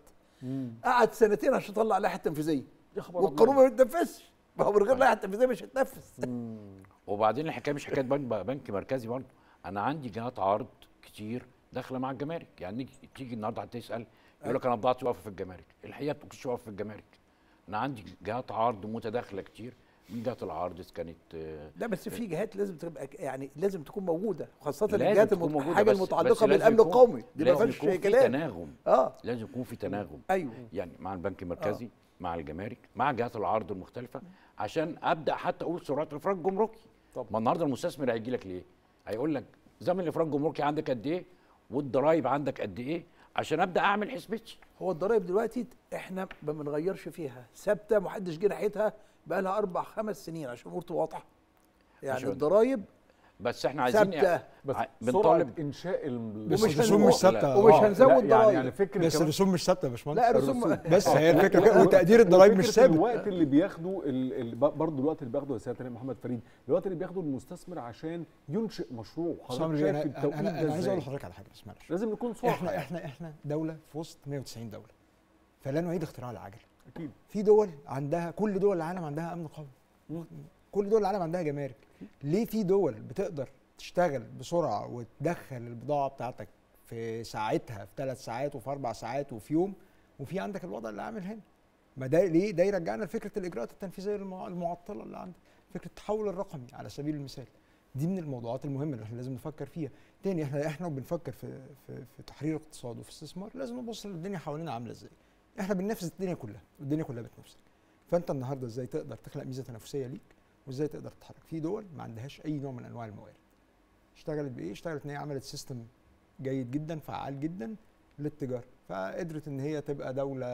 قعد سنتين عشان يطلع لائحه تنفيذيه يا خبر والقانون أبيض. ما بيتنفذش ما هو من غير لائحه تنفيذيه مش هيتنفذ وبعدين الحكايه مش حكايه بنك بنك مركزي برضه انا عندي جهات عرض كتير داخله مع الجمارك يعني نيجي- تيجي النهارده هتسال يقول لك انا بضاعتي واقفه في الجمارك الحقيقه ما بتكونش واقفه في الجمارك انا عندي جهات عرض متداخله كتير من جهه العرض إذا كانت آه، لا بس في جهات لازم تبقى يعني لازم تكون موجوده خاصه لازم الجهات تكون المت- موجودة، حاجه بس- المتعلقه بس لازم بالامن يكون- القومي دي ما لازم فيهاش يكون في كلام تناغم اه لازم يكون في تناغم ايوه يعني مع البنك المركزي مع الجمارك مع جهات العرض المختلفه عشان ابدا حتى اقول سرعه الافراج الجمركي طبعا. ما النهارده المستثمر هيجي لك ليه؟ هيقول لك زمن الافراج الجمركي عندك قد ايه؟ والضرايب عندك قد ايه؟ عشان ابدا اعمل حسبتي هو الضرايب دلوقتي احنا ما بنغيرش فيها ثابته محدش جه ناحيتها بقى لها اربع خمس سنين عشان الامور تبقى واضحه يعني عشان- الضرايب بس احنا عايزين ثابته بس ع- سرعه بنطالب انشاء ال- بس ومش الرسوم هنزود- مش ثابته ومش آه. هنزود لا، يعني ضرايب. يعني فكره بس كمان- الرسوم مش ثابته يا باشمهندس لا الرسوم بس هي الفكره كده وتقدير الضرايب مش وفكرة ثابت الوقت اللي بياخده ال... ال... برضه الوقت اللي بياخده يا سياده النائب محمد فريد الوقت اللي بياخده المستثمر عشان ينشئ مشروع حضرتك صبري شايف انا التوقيت انا, أنا ده عايز اقول ازاي لحضرتك على حاجه بس معلش لازم نكون صح احنا احنا احنا دوله في وسط 190 دوله فلا نعيد اختراع العجله اكيد في دول عندها كل دول العالم عندها امن قومي مم. كل دول العالم عندها جمارك ليه في دول بتقدر تشتغل بسرعه وتدخل البضاعه بتاعتك في ساعتها في ثلاث ساعات وفي اربع ساعات وفي يوم وفي عندك الوضع اللي عامل هنا ما ده ليه ده يرجعنا لفكره الاجراءات التنفيذيه المع- المعطله اللي عندك فكره التحول الرقمي على سبيل المثال دي من الموضوعات المهمه اللي احنا لازم نفكر فيها تاني احنا احنا بنفكر في في, في تحرير اقتصاد وفي استثمار لازم نبص للدنيا حوالينا عامله ازاي احنا بننافس الدنيا كلها والدنيا كلها بتنافسك فانت النهارده ازاي تقدر تخلق ميزه تنافسيه ليك وازاي تقدر تتحرك في دول ما عندهاش اي نوع من انواع الموارد اشتغلت بايه اشتغلت ان هي عملت سيستم جيد جدا فعال جدا للتجاره فقدرت ان هي تبقى دوله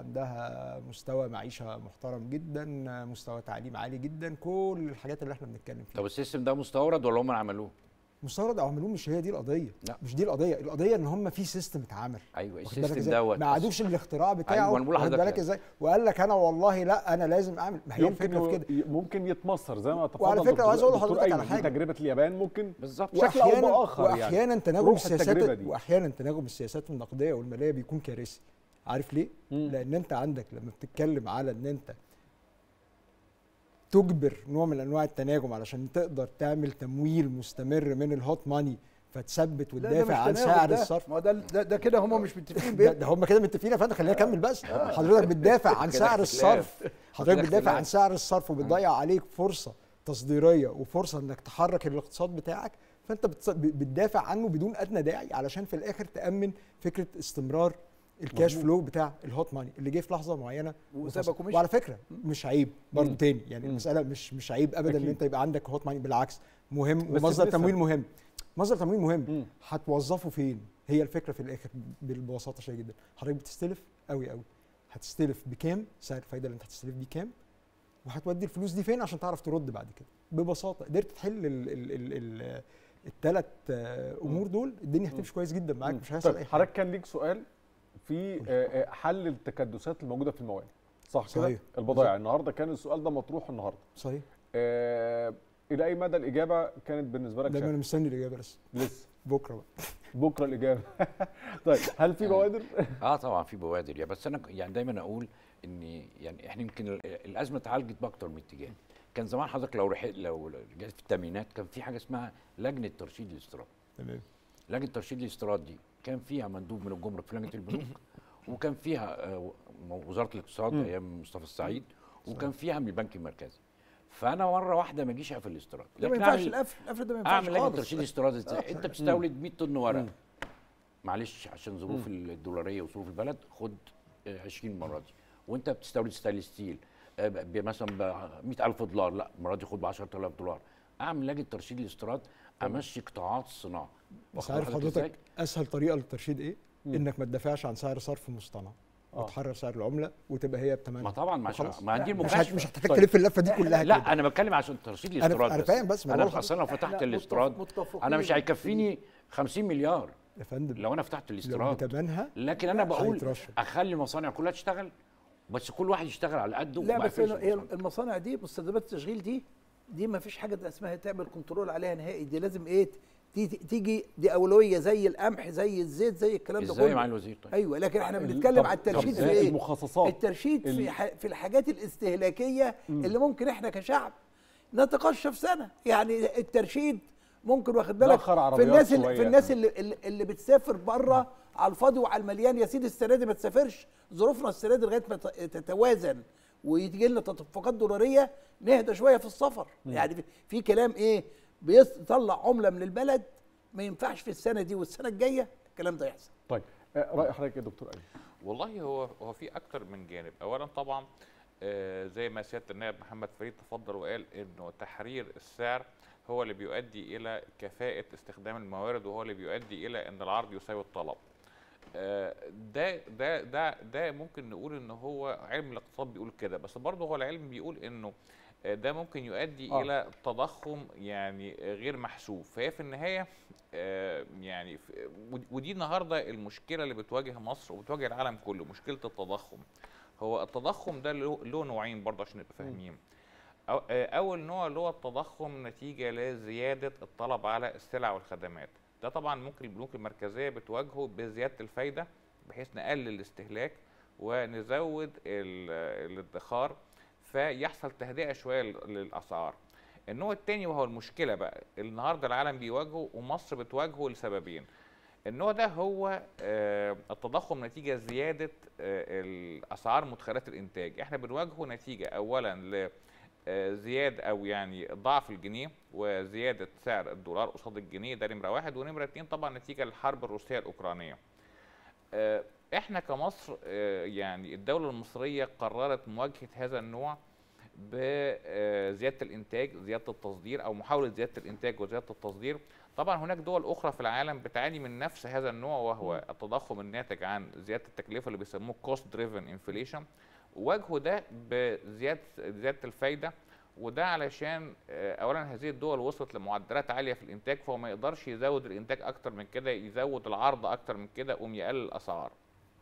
عندها مستوى معيشه محترم جدا مستوى تعليم عالي جدا كل الحاجات اللي احنا بنتكلم فيها طب السيستم ده مستورد ولا هم عملوه؟ مستورد او عملوه مش هي دي القضيه لا. مش دي القضيه القضيه ان هم في سيستم اتعمل ايوه واخد بالك السيستم إزاي؟ دوت ما عادوش الاختراع بتاعه أيوة، أنا بقول واخد لحضرتك بالك يعني. ازاي وقال لك انا والله لا انا لازم اعمل ما هي يمكن الفكره في كده ي- ممكن يتمصر زي ما تفضل وعلى فكرة دكتور- عايز أقول دكتور لحضرتك على أيمن، حاجة. دي تجربه اليابان ممكن بالظبط بشكل أو واحيانا بآخر يعني. واحيانا تناغم روح السياسات التجربة دي. واحيانا تناغم السياسات النقديه والماليه بيكون كارثي عارف ليه؟ مم. لان انت عندك لما بتتكلم على ان انت تجبر نوع من انواع التناغم علشان تقدر تعمل تمويل مستمر من الهوت ماني فتثبت لا، ده وتدافع مش عن تناغم سعر ده. الصرف ما هو ده ده, ده كده هم مش متفقين ده, بيه ده هم كده متفقين يا فندم خليني اكمل بس حضرتك بتدافع عن كده سعر اختلاف. الصرف حضرتك كده بتدافع اختلاف. عن سعر الصرف وبتضيع عليك فرصه تصديريه وفرصه انك تحرك الاقتصاد بتاعك فانت بتص- ب- بتدافع عنه بدون ادنى داعي علشان في الاخر تامن فكره استمرار الكاش مظبوط. فلو بتاع الهوت ماني اللي جه في لحظه معينه وسابك وفصل. ومشي. وعلى فكره مش عيب برضه مم. تاني يعني مم. المساله مش مش عيب ابدا ان أكيد. انت يبقى عندك هوت ماني بالعكس مهم بس ومصدر بنسب. تمويل مهم مصدر تمويل مهم مم. هتوظفه فين هي الفكره في الاخر ب- ببساطه شديده جدا حضرتك بتستلف قوي قوي هتستلف بكام سعر الفايده اللي انت هتستلف بيه كام وهتودي الفلوس دي فين عشان تعرف ترد بعد كده ببساطه قدرت تحل الثلاث امور دول الدنيا هتمشي كويس جدا معاك مش هيحصل طيب اي حاجه حضرتك كان ليك سؤال في آه، آه، حل التكدسات الموجوده في الموانئ صح كده صحيح. البضائع النهارده كان السؤال ده مطروح النهارده صحيح آه، الى اي مدى الاجابه كانت بالنسبه لك ده انا شايف؟ مستني الاجابه لسه لسه بكره بقى بكره الاجابه طيب هل في بوادر اه طبعا في بوادر يعني بس انا ك- يعني دايما اقول ان يعني احنا يمكن ال- الازمه اتعالجت باكتر من اتجاه كان زمان حضرتك لو رح لو رجعت في الثمانينات كان في حاجه اسمها لجنه ترشيد الاستيراد تمام لجنه ترشيد الاستيراد دي كان فيها مندوب من الجمرك في لجنه البنوك وكان فيها آه، و- وزاره الاقتصاد مم. ايام مصطفى السعيد وكان فيها من البنك المركزي فانا مره واحده ما اجيش اقفل الاستيراد ده ما لكن ينفعش أعمل- القفل القفل ده ما ينفعش اعمل لجنه خالص ترشيد الاستيراد ازاي انت بتستورد 100 طن ورق مم. معلش عشان ظروف الدولاريه وظروف البلد خد آه، 20 المره دي وانت بتستورد ستانلس ستيل آه، ب- ب- مثلا ب 100000 دولار لا المره دي خد ب 10000 دولار اعمل لجنه ترشيد الاستيراد امشي قطاعات الصناعه بس واخد عارف بالك إزاي؟ حضرتك اسهل طريقه للترشيد ايه؟ مم. انك ما تدافعش عن سعر صرف مصطنع آه. وتحرر سعر العمله وتبقى هي ما بثمنها طبعا ما وخلاص. عشان ما دي مش هت- المكاشفه مش هتحتاج طيب. تلف اللفه دي كلها كده. لا انا بتكلم عشان ترشيد الاستيراد أنا فاهم بس، ما انا بقول اصلا لو فتحت إحنا الاستيراد متفق- متفقين انا مش هيكفيني 50 مليار يا فندم لو انا فتحت لو الاستيراد بثمنها لكن انا بقول هيترشد. اخلي المصانع كلها تشتغل بس كل واحد يشتغل على قده لا وما بس يقفلش هي المصانع. المصانع دي مستلزمات التشغيل دي دي ما فيش حاجه اسمها تعمل كنترول عليها نهائي دي لازم ايه دي تيجي دي اولويه زي القمح زي الزيت زي الكلام ده ازاي كله مع الوزير طيب ايوه لكن احنا ال- بنتكلم طب- على الترشيد طب في ايه المخصصات الترشيد ال- في ح- في الحاجات الاستهلاكيه اللي ممكن احنا كشعب نتقشف سنه يعني الترشيد ممكن واخد بالك نأخر في عربيات الناس اللي شوية. في الناس اللي اللي, اللي بتسافر بره على الفاضي وعلى المليان يا سيدي السنه دي ما تسافرش ظروفنا السنه دي لغايه ما ت- تتوازن ويجي لنا تدفقات دولاريه نهدى شويه في السفر يعني في- في كلام ايه بيطلع عمله من البلد ما ينفعش في السنه دي والسنه الجايه الكلام ده يحصل طيب آه، راي حضرتك يا دكتور ايمن والله هو هو في اكتر من جانب اولا طبعا آه، زي ما سياده النائب محمد فريد تفضل وقال انه تحرير السعر هو اللي بيؤدي الى كفاءه استخدام الموارد وهو اللي بيؤدي الى ان العرض يساوي الطلب آه، ده ده ده ده ممكن نقول ان هو علم الاقتصاد بيقول كده بس برضه هو العلم بيقول انه آه، ده ممكن يؤدي آه. الى تضخم يعني غير محسوب فهي في النهايه آه، يعني ف- ود- ودي النهارده المشكله اللي بتواجه مصر وبتواجه العالم كله مشكله التضخم هو التضخم ده له له نوعين برضه عشان نبقى فاهمين أو- آه، اول نوع اللي هو التضخم نتيجه لزياده الطلب على السلع والخدمات ده طبعا ممكن البنوك المركزيه بتواجهه بزياده الفايده بحيث نقلل الاستهلاك ونزود ال- الادخار فيحصل تهدئه شويه لل- للاسعار النوع الثاني وهو المشكله بقى النهارده العالم بيواجهه ومصر بتواجهه لسببين النوع ده هو آه، التضخم نتيجه زياده آه، الاسعار مدخلات الانتاج احنا بنواجهه نتيجه اولا ل آه، زياد او يعني ضعف الجنيه وزياده سعر الدولار قصاد الجنيه ده نمره واحد ونمره اتنين طبعا نتيجه للحرب الروسيه الاوكرانيه. آه، احنا كمصر آه، يعني الدوله المصريه قررت مواجهه هذا النوع بزياده الانتاج زياده التصدير او محاوله زياده الانتاج وزياده التصدير طبعا هناك دول اخرى في العالم بتعاني من نفس هذا النوع وهو التضخم الناتج عن زياده التكلفه اللي بيسموه كوست دريفن انفليشن واجهوا ده بزياده زياده الفايده وده علشان آه، اولا هذه الدول وصلت لمعدلات عاليه في الانتاج فهو ما يقدرش يزود الانتاج اكتر من كده يزود العرض اكتر من كده قوم يقلل الاسعار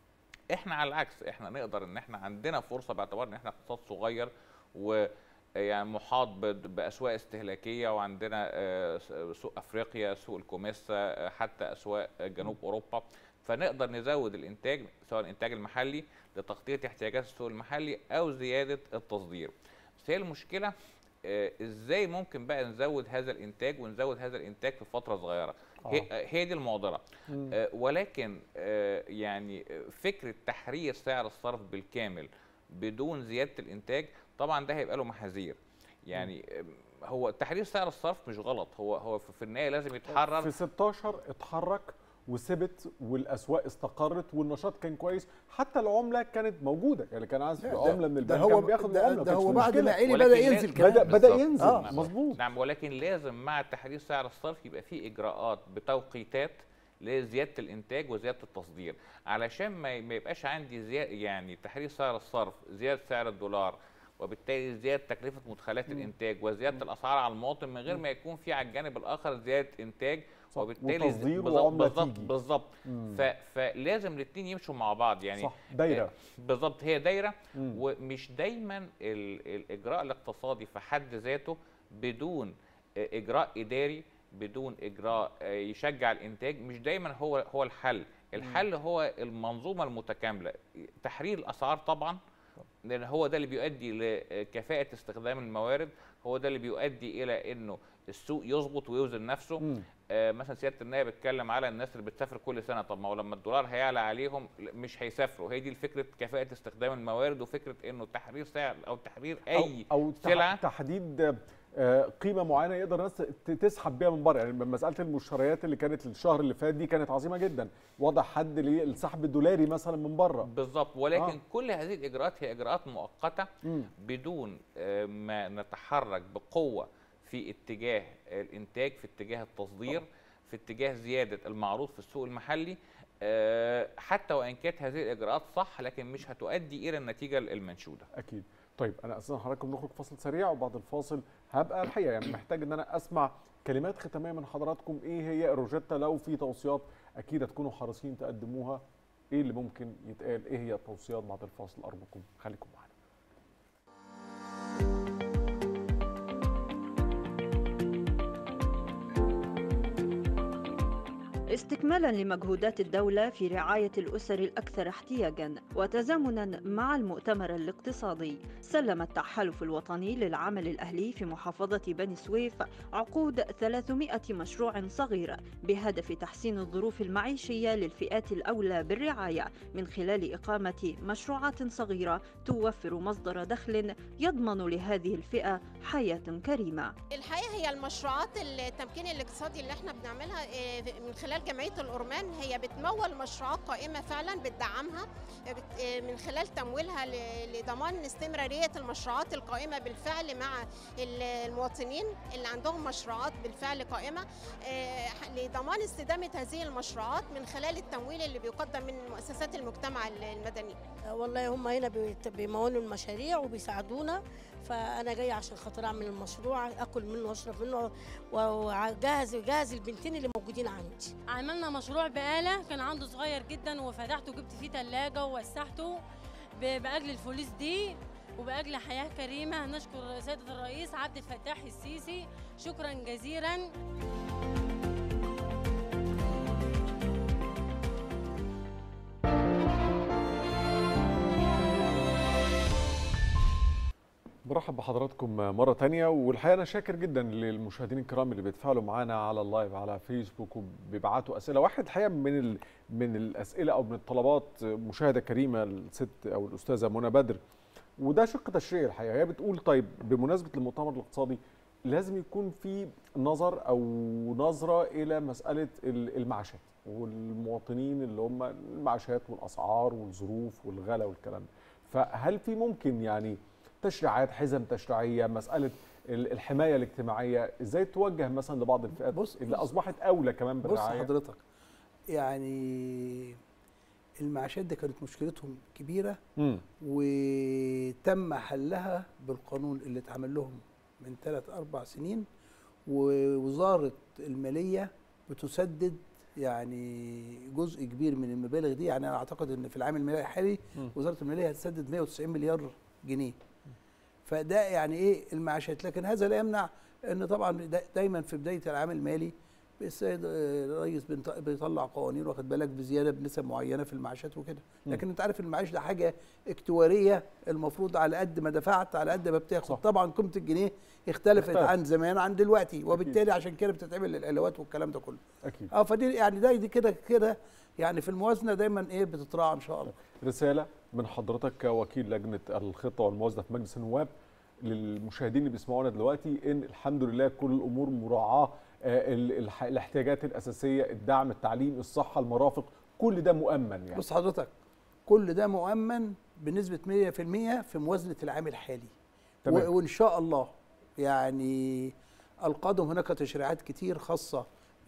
احنا على العكس احنا نقدر ان احنا عندنا فرصه باعتبار ان احنا اقتصاد صغير و يعني محاط ب- باسواق استهلاكيه وعندنا آه، س- سوق افريقيا سوق الكوميسا آه، حتى اسواق جنوب اوروبا فنقدر نزود الانتاج سواء الانتاج المحلي لتغطيه احتياجات السوق المحلي او زياده التصدير بس هي المشكله آه، ازاي ممكن بقى نزود هذا الانتاج ونزود هذا الانتاج في فتره صغيره هي, آه، هي دي المعضله آه، ولكن آه، يعني آه، فكره تحرير سعر الصرف بالكامل بدون زياده الانتاج طبعا ده هيبقى له محاذير يعني آه، هو تحرير سعر الصرف مش غلط هو هو في في النهايه لازم يتحرر في 16 اتحرك وثبت والاسواق استقرت والنشاط كان كويس حتى العمله كانت موجوده يعني كان عايز ده- عمله من ده البنك هو كان بياخد ده, العمله ده كانتش هو في بعد ما مشكلة. عيني ولكن بدا لا- ينزل كمان بدا بدا بالظبط. ينزل آه. مظبوط نعم ولكن لازم مع تحرير سعر الصرف يبقى في اجراءات بتوقيتات لزياده الانتاج وزياده التصدير علشان ما ما يبقاش عندي زياده يعني تحرير سعر الصرف زياده سعر الدولار وبالتالي زياده تكلفه مدخلات الانتاج وزياده الاسعار على المواطن من غير ما يكون في على الجانب الاخر زياده انتاج صح. وبالتالي وتصدير بالظبط- وعملة بالظبط تيجي. بالظبط ف- فلازم الاثنين يمشوا مع بعض يعني صح دايره بالظبط هي دايره مم. ومش دايما ال- الاجراء الاقتصادي في حد ذاته بدون آه، اجراء اداري بدون اجراء آه، يشجع الانتاج مش دايما هو هو الحل الحل هو المنظومه المتكامله تحرير الاسعار طبعا لان هو ده اللي بيؤدي لكفاءه استخدام الموارد هو ده اللي بيؤدي الى انه السوق يظبط ويوزن نفسه مم. آه، مثلا سياده النائب اتكلم على الناس اللي بتسافر كل سنه طب ما هو لما الدولار هيعلى عليهم لا، مش هيسافروا هي دي فكره كفاءه استخدام الموارد وفكره انه تحرير سعر او تحرير اي او, أو تح- سلعة. تحديد آه، قيمه معينه يقدر الناس ت- تسحب بيها من بره يعني مساله المشتريات اللي كانت الشهر اللي فات دي كانت عظيمه جدا وضع حد للسحب الدولاري مثلا من بره بالظبط ولكن آه. آه. كل هذه الاجراءات هي اجراءات مؤقته مم. بدون آه، ما نتحرك بقوه في اتجاه الانتاج في اتجاه التصدير في اتجاه زياده المعروض في السوق المحلي آه، حتى وان كانت هذه الاجراءات صح لكن مش هتؤدي الى النتيجه المنشوده اكيد طيب انا اصلا حضراتكم نخرج فاصل سريع وبعد الفاصل هبقى الحقيقه يعني محتاج ان انا اسمع كلمات ختاميه من حضراتكم ايه هي الروجيتا لو في توصيات اكيد هتكونوا حريصين تقدموها ايه اللي ممكن يتقال ايه هي التوصيات بعد الفاصل ارجوكم خليكم معانا استكمالا لمجهودات الدولة في رعاية الأسر الأكثر احتياجا وتزامنا مع المؤتمر الاقتصادي سلم التحالف الوطني للعمل الأهلي في محافظة بني سويف عقود 300 مشروع صغير بهدف تحسين الظروف المعيشية للفئات الأولى بالرعاية من خلال إقامة مشروعات صغيرة توفر مصدر دخل يضمن لهذه الفئة حياة كريمة الحقيقه هي المشروعات التمكين الاقتصادي اللي احنا بنعملها آه، من خلال جمعيه الأورمان هي بتمول مشروعات قائمه فعلا بتدعمها آه، بت- آه، من خلال تمويلها ل- لضمان استمراريه المشروعات القائمه بالفعل مع ال- المواطنين اللي عندهم مشروعات بالفعل قائمه آه، لضمان استدامه هذه المشروعات من خلال التمويل اللي بيقدم من مؤسسات المجتمع المدني والله هم هنا بيت- بيمولوا المشاريع وبيساعدونا فانا جايه عشان خاطر اعمل المشروع اكل منه واشرب منه واجهز جهز البنتين اللي موجودين عندي عملنا مشروع بقالة كان عنده صغير جدا وفتحته وجبت فيه تلاجة ووسعته ب- بأجل الفلوس دي وبأجل حياة كريمة نشكر سيادة الرئيس عبد الفتاح السيسي شكرا جزيلا برحب بحضراتكم مرة تانية والحقيقة أنا شاكر جدا للمشاهدين الكرام اللي بيتفاعلوا معانا على اللايف على فيسبوك وبيبعتوا أسئلة واحد الحقيقة من ال... من الأسئلة أو من الطلبات مشاهدة كريمة الست أو الأستاذة منى بدر وده شق تشريعي الحقيقة هي بتقول طيب بمناسبة المؤتمر الاقتصادي لازم يكون في نظر أو نظرة إلى مسألة ال- المعاشات والمواطنين اللي هم المعاشات والأسعار والظروف والغلا والكلام ده فهل في ممكن يعني تشريعات حزم تشريعيه مساله ال- الحمايه الاجتماعيه ازاي توجه مثلا لبعض الفئات بص- اللي بص. اصبحت اولى كمان بص بالرعايه حضرتك يعني المعاشات دي كانت مشكلتهم كبيره مم. وتم حلها بالقانون اللي اتعمل لهم من ثلاث اربع سنين ووزاره الماليه بتسدد يعني جزء كبير من المبالغ دي يعني انا اعتقد ان في العام المالي الحالي مم. وزاره الماليه هتسدد 190 مليار جنيه فده يعني ايه المعاشات لكن هذا لا يمنع ان طبعا دا- دايما في بدايه العام المالي السيد آه، الرئيس بنط- بيطلع قوانين واخد بالك بزياده بنسب معينه في المعاشات وكده مم. لكن انت عارف المعاش ده حاجه اكتواريه المفروض على قد ما دفعت على قد ما بتاخد صح. طبعا قيمه الجنيه اختلفت اختلف. عن زمان عن دلوقتي وبالتالي عشان كده بتتعمل الالوات والكلام ده كله اكيد اه فدي يعني ده دي كده كده يعني في الموازنه دايما ايه بتتراعى ان شاء الله رساله من حضرتك كوكيل لجنه الخطه والموازنه في مجلس النواب للمشاهدين اللي بيسمعونا دلوقتي ان الحمد لله كل الامور مراعاه آه، ال- الح- الاحتياجات الاساسيه الدعم التعليم الصحه المرافق كل ده مؤمن يعني بص حضرتك كل ده مؤمن بنسبه 100% في موازنه العام الحالي تمام. و- وان شاء الله يعني القادم هناك تشريعات كتير خاصه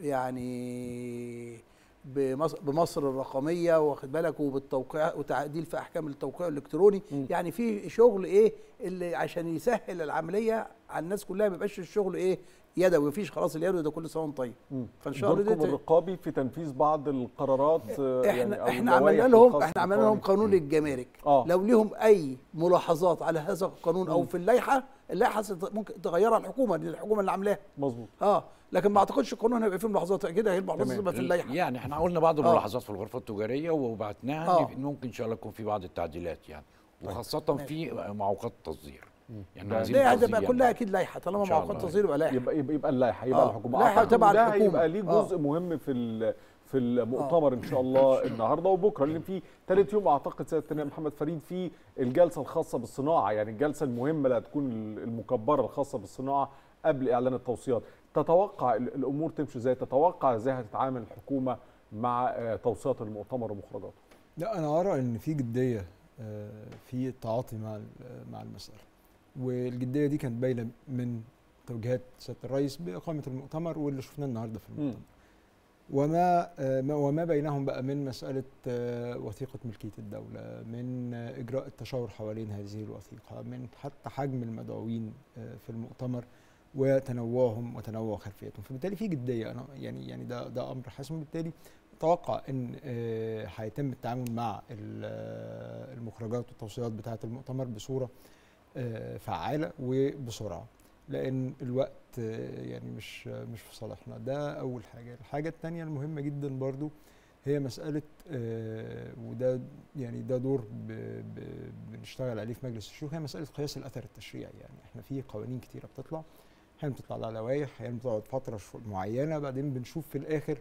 يعني بمصر, بمصر الرقميه واخد بالك وبالتوقيع وتعديل في احكام التوقيع الالكتروني م. يعني في شغل ايه اللي عشان يسهل العمليه على الناس كلها ما يبقاش الشغل ايه يدوي مفيش خلاص اليدوي ده كل سنه وانت طيب مم. فان شاء الله دوركم دي- الرقابي في تنفيذ بعض القرارات آه، احنا يعني أو احنا اللوائح عملنا لهم الخاصة احنا عملنا لهم بالقوانين. قانون الجمارك آه. لو ليهم اي ملاحظات على هذا القانون او مم. في اللائحه اللائحه ست- ممكن تغيرها الحكومه دي الحكومه اللي عاملاها مظبوط اه لكن ما اعتقدش القانون هيبقى فيه ملاحظات اكيد هي الملاحظات تمام. تبقى في اللائحه يعني احنا قلنا بعض آه. الملاحظات في الغرفه التجاريه وبعتناها آه. إن ممكن ان شاء الله يكون في بعض التعديلات يعني طيب. وخاصه في معوقات التصدير يعني ده- عايزين ده التصدير هتبقى يعني. كلها اكيد لائحه طالما إن شاء معوقات الله. تصدير يبقى لائحه يبقى يبقى, يبقى اللائحه يبقى آه. الحكومه لائحة أعتقد تبع ده الحكومة. هيبقى ليه آه. جزء مهم في ال- في المؤتمر ان شاء الله النهارده وبكره لان في ثالث يوم اعتقد سياده النائب محمد فريد في الجلسه الخاصه بالصناعه يعني الجلسه المهمه اللي هتكون المكبره الخاصه بالصناعه قبل اعلان التوصيات تتوقع ال- الامور تمشي ازاي تتوقع ازاي هتتعامل الحكومه مع آه، توصيات المؤتمر ومخرجاته لا انا ارى ان في جديه آه، في التعاطي مع ال- مع المساله والجديه دي كانت باينه من توجيهات سياده الرئيس باقامه المؤتمر واللي شفناه النهارده في المؤتمر وما آه، ما- وما بينهم بقى من مساله آه، وثيقه ملكيه الدوله من آه، اجراء التشاور حوالين هذه الوثيقه من حتى حجم المدعوين آه، في المؤتمر وتنوعهم وتنوع خلفيتهم فبالتالي في جديه انا يعني يعني ده ده امر حاسم وبالتالي اتوقع ان آه، هيتم التعامل مع ال- آه، المخرجات والتوصيات بتاعه المؤتمر بصوره آه، فعاله وبسرعه لان الوقت آه، يعني مش مش في صالحنا ده اول حاجه الحاجه الثانيه المهمه جدا برضو هي مساله آه، وده يعني ده دور ب- ب- بنشتغل عليه في مجلس الشيوخ هي مساله قياس الاثر التشريعي يعني احنا في قوانين كتيره بتطلع احيانا بتطلع لها لوائح احيانا بتقعد فتره شو- معينه بعدين بنشوف في الاخر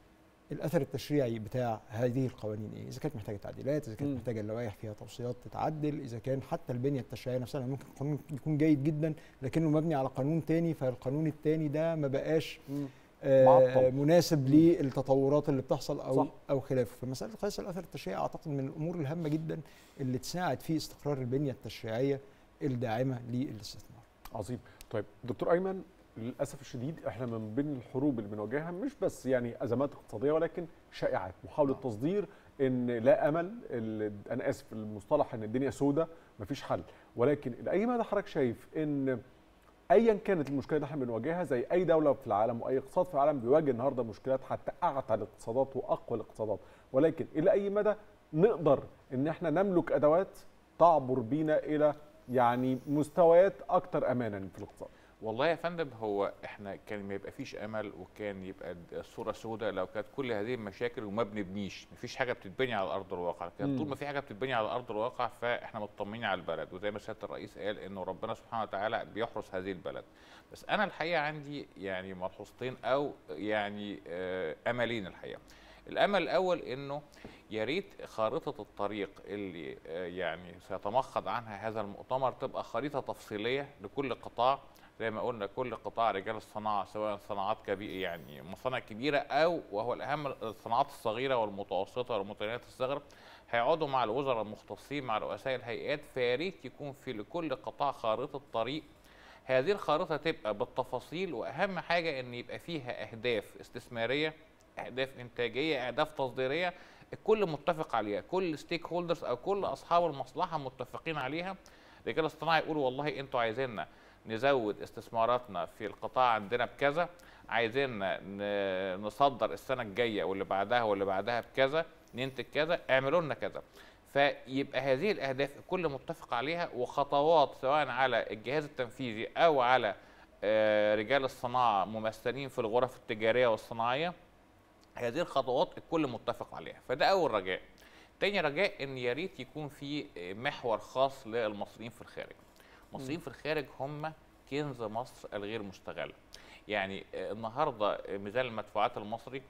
الاثر التشريعي بتاع هذه القوانين ايه اذا كانت محتاجه تعديلات اذا كانت مم. محتاجه اللوائح فيها توصيات تتعدل اذا كان حتى البنيه التشريعيه نفسها لأن ممكن قانون يكون جيد جدا لكنه مبني على قانون تاني فالقانون التاني ده ما بقاش مم. آه معطل. مناسب للتطورات اللي بتحصل او صح. صح. او خلافه فمساله قياس الاثر التشريعي اعتقد من الامور الهامه جدا اللي تساعد في استقرار البنيه التشريعيه الداعمه للاستثمار عظيم طيب دكتور ايمن للاسف الشديد احنا من بين الحروب اللي بنواجهها مش بس يعني ازمات اقتصاديه ولكن شائعات محاوله تصدير ان لا امل ال- انا اسف في المصطلح ان الدنيا سودة مفيش حل ولكن لاي مدى حضرتك شايف ان ايا كانت المشكله اللي احنا بنواجهها زي اي دوله في العالم واي اقتصاد في العالم بيواجه النهارده مشكلات حتى اعتى الاقتصادات واقوى الاقتصادات ولكن الى اي مدى نقدر ان احنا نملك ادوات تعبر بينا الى يعني مستويات اكثر امانا في الاقتصاد والله يا فندم هو احنا كان ما يبقى فيش امل وكان يبقى الصوره سوداء لو كانت كل هذه المشاكل وما بنبنيش مفيش حاجه بتتبني على ارض الواقع كان مم. طول ما في حاجه بتتبني على ارض الواقع فاحنا مطمنين على البلد وزي ما سياده الرئيس قال انه ربنا سبحانه وتعالى بيحرس هذه البلد بس انا الحقيقه عندي يعني ملحوظتين او يعني آه، املين الحقيقه الامل الاول انه يا ريت خارطه الطريق اللي آه، يعني سيتمخض عنها هذا المؤتمر تبقى خريطه تفصيليه لكل قطاع زي ما قلنا كل قطاع رجال الصناعه سواء صناعات كبيره يعني مصانع كبيره او وهو الاهم الصناعات الصغيره والمتوسطه والمتناهيه الصغر هيقعدوا مع الوزراء المختصين مع رؤساء الهيئات فيا ريت يكون في لكل قطاع خارطه طريق هذه الخارطه تبقى بالتفاصيل واهم حاجه ان يبقى فيها اهداف استثماريه اهداف انتاجيه اهداف تصديريه الكل متفق عليها كل ستيك هولدرز او كل اصحاب المصلحه متفقين عليها رجال الصناعه يقولوا والله انتوا عايزيننا نزود استثماراتنا في القطاع عندنا بكذا عايزيننا ن- نصدر السنه الجايه واللي بعدها واللي بعدها بكذا ننتج كذا اعملوا لنا كذا فيبقى هذه الاهداف الكل متفق عليها وخطوات سواء على الجهاز التنفيذي او على آه، رجال الصناعه ممثلين في الغرف التجاريه والصناعيه هذه الخطوات الكل متفق عليها فده اول رجاء تاني رجاء ان يا ريت يكون في محور خاص للمصريين في الخارج المصريين في الخارج هم كنز مصر الغير مستغل يعني آه، النهارده ميزان المدفوعات المصري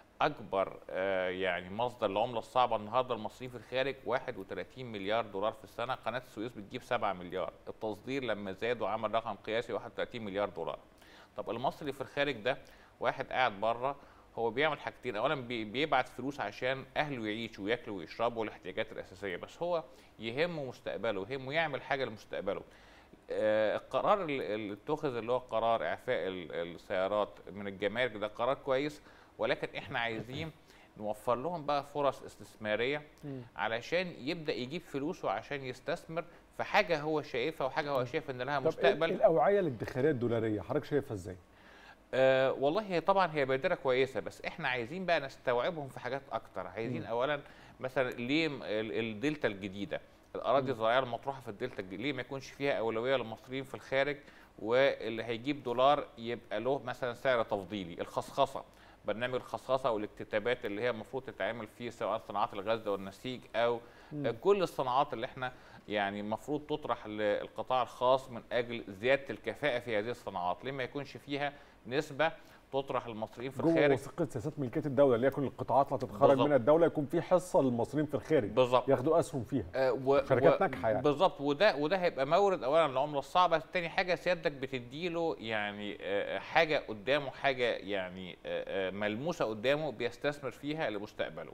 اكبر آه، يعني مصدر العمله الصعبه النهارده المصريين في الخارج 31 مليار دولار في السنه قناه السويس بتجيب 7 مليار التصدير لما زاد وعمل رقم قياسي 31 مليار دولار طب المصري في الخارج ده واحد قاعد بره هو بيعمل حاجتين اولا بي- بيبعت فلوس عشان اهله يعيشوا وياكلوا ويشربوا الاحتياجات الاساسيه بس هو يهمه مستقبله يهمه يعمل حاجه لمستقبله آه، القرار اللي اللي اتخذ اللي هو قرار اعفاء ال- السيارات من الجمارك ده قرار كويس ولكن احنا عايزين نوفر لهم بقى فرص استثماريه علشان يبدا يجيب فلوسه عشان يستثمر في حاجه هو شايفها وحاجه هو شايف ان لها طب إيه مستقبل الاوعيه الادخاريه الدولاريه حضرتك شايفها ازاي؟ آه والله هي طبعا هي بادره كويسه بس احنا عايزين بقى نستوعبهم في حاجات اكتر عايزين مم. اولا مثلا ليه م- ال- الدلتا الجديده الاراضي الزراعيه المطروحه في الدلتا الجديدة ليه ما يكونش فيها اولويه للمصريين في الخارج واللي هيجيب دولار يبقى له مثلا سعر تفضيلي الخصخصه برنامج الخصخصه والاكتتابات اللي هي المفروض تتعمل فيه سواء صناعات الغزل والنسيج او مم. آه، كل الصناعات اللي احنا يعني المفروض تطرح للقطاع الخاص من اجل زياده الكفاءه في هذه الصناعات ليه ما يكونش فيها نسبه تطرح للمصريين في جوه الخارج وثيقه سياسات ملكيه الدوله اللي هي كل القطاعات اللي هتتخرج بالظبط. منها الدوله يكون في حصه للمصريين في الخارج بالظبط ياخدوا اسهم فيها آه، و... شركات و- ناجحة يعني. بالظبط وده وده هيبقى مورد اولا العمله الصعبه تاني حاجه سيادتك بتديله يعني آه، حاجه قدامه حاجه يعني آه، آه، ملموسه قدامه بيستثمر فيها لمستقبله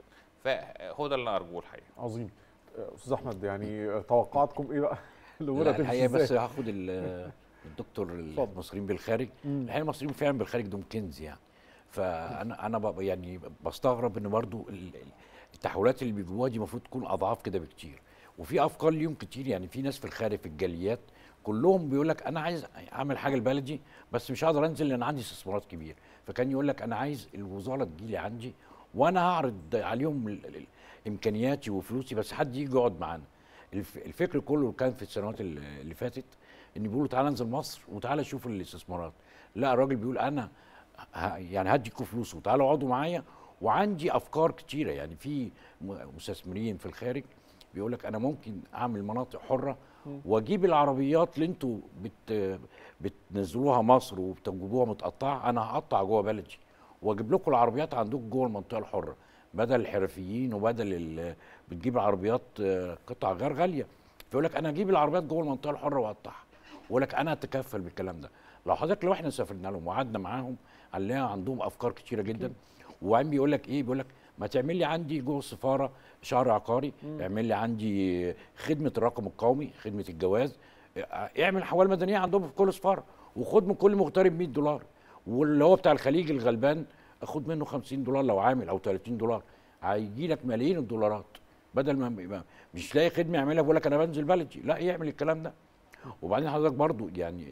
فهو ده اللي أنا ارجوه الحقيقه عظيم آه، استاذ احمد يعني توقعاتكم ايه بقى؟ الامور لا هتمشي الحقيقه بس إزاي؟ هاخد ال- الدكتور اتفضل. المصريين بالخارج مم. الحقيقه المصريين فعلا بالخارج دول كنز يعني فانا انا ببقى يعني بستغرب ان برضو ال- ال- التحولات اللي بيجيبوها دي المفروض تكون اضعاف كده بكتير وفي افكار ليهم كتير يعني في ناس في الخارج في الجاليات كلهم بيقول لك انا عايز اعمل حاجه لبلدي بس مش هقدر انزل لان عندي استثمارات كبيره فكان يقول لك انا عايز الوزاره تجي لي عندي وانا هعرض عليهم ال- ال- امكانياتي وفلوسي بس حد يجي يقعد معانا الف- الفكر كله كان في السنوات ال- اللي فاتت ان بيقولوا تعالى انزل مصر وتعالى شوف الاستثمارات لا الراجل بيقول انا ه- يعني هديكوا فلوس وتعالوا اقعدوا معايا وعندي افكار كتيره يعني في م- مستثمرين في الخارج بيقول لك انا ممكن اعمل مناطق حره واجيب العربيات اللي انتوا بت بتنزلوها مصر وبتجيبوها متقطعه انا هقطع جوه بلدي واجيب لكم العربيات عندكم جوه المنطقه الحره بدل الحرفيين وبدل ال- بتجيب عربيات آه، قطع غير غاليه فيقول لك انا اجيب العربيات جوه المنطقه الحره واقطعها ويقول لك انا اتكفل بالكلام ده لو حضرتك لو احنا سافرنا لهم وقعدنا معاهم هنلاقي عندهم افكار كتيره جدا وبعدين بيقول لك ايه بيقول لك ما تعمل لي عندي جوه السفاره شهر عقاري اعمل لي عندي خدمه الرقم القومي خدمه الجواز اعمل حوال مدنيه عندهم في كل سفاره وخد من كل مغترب 100 دولار واللي هو بتاع الخليج الغلبان خد منه 50 دولار لو عامل او 30 دولار هيجي لك ملايين الدولارات بدل ما ما- مش لاقي خدمه يعملها بيقول لك انا بنزل بلدي لا يعمل الكلام ده وبعدين حضرتك برضو يعني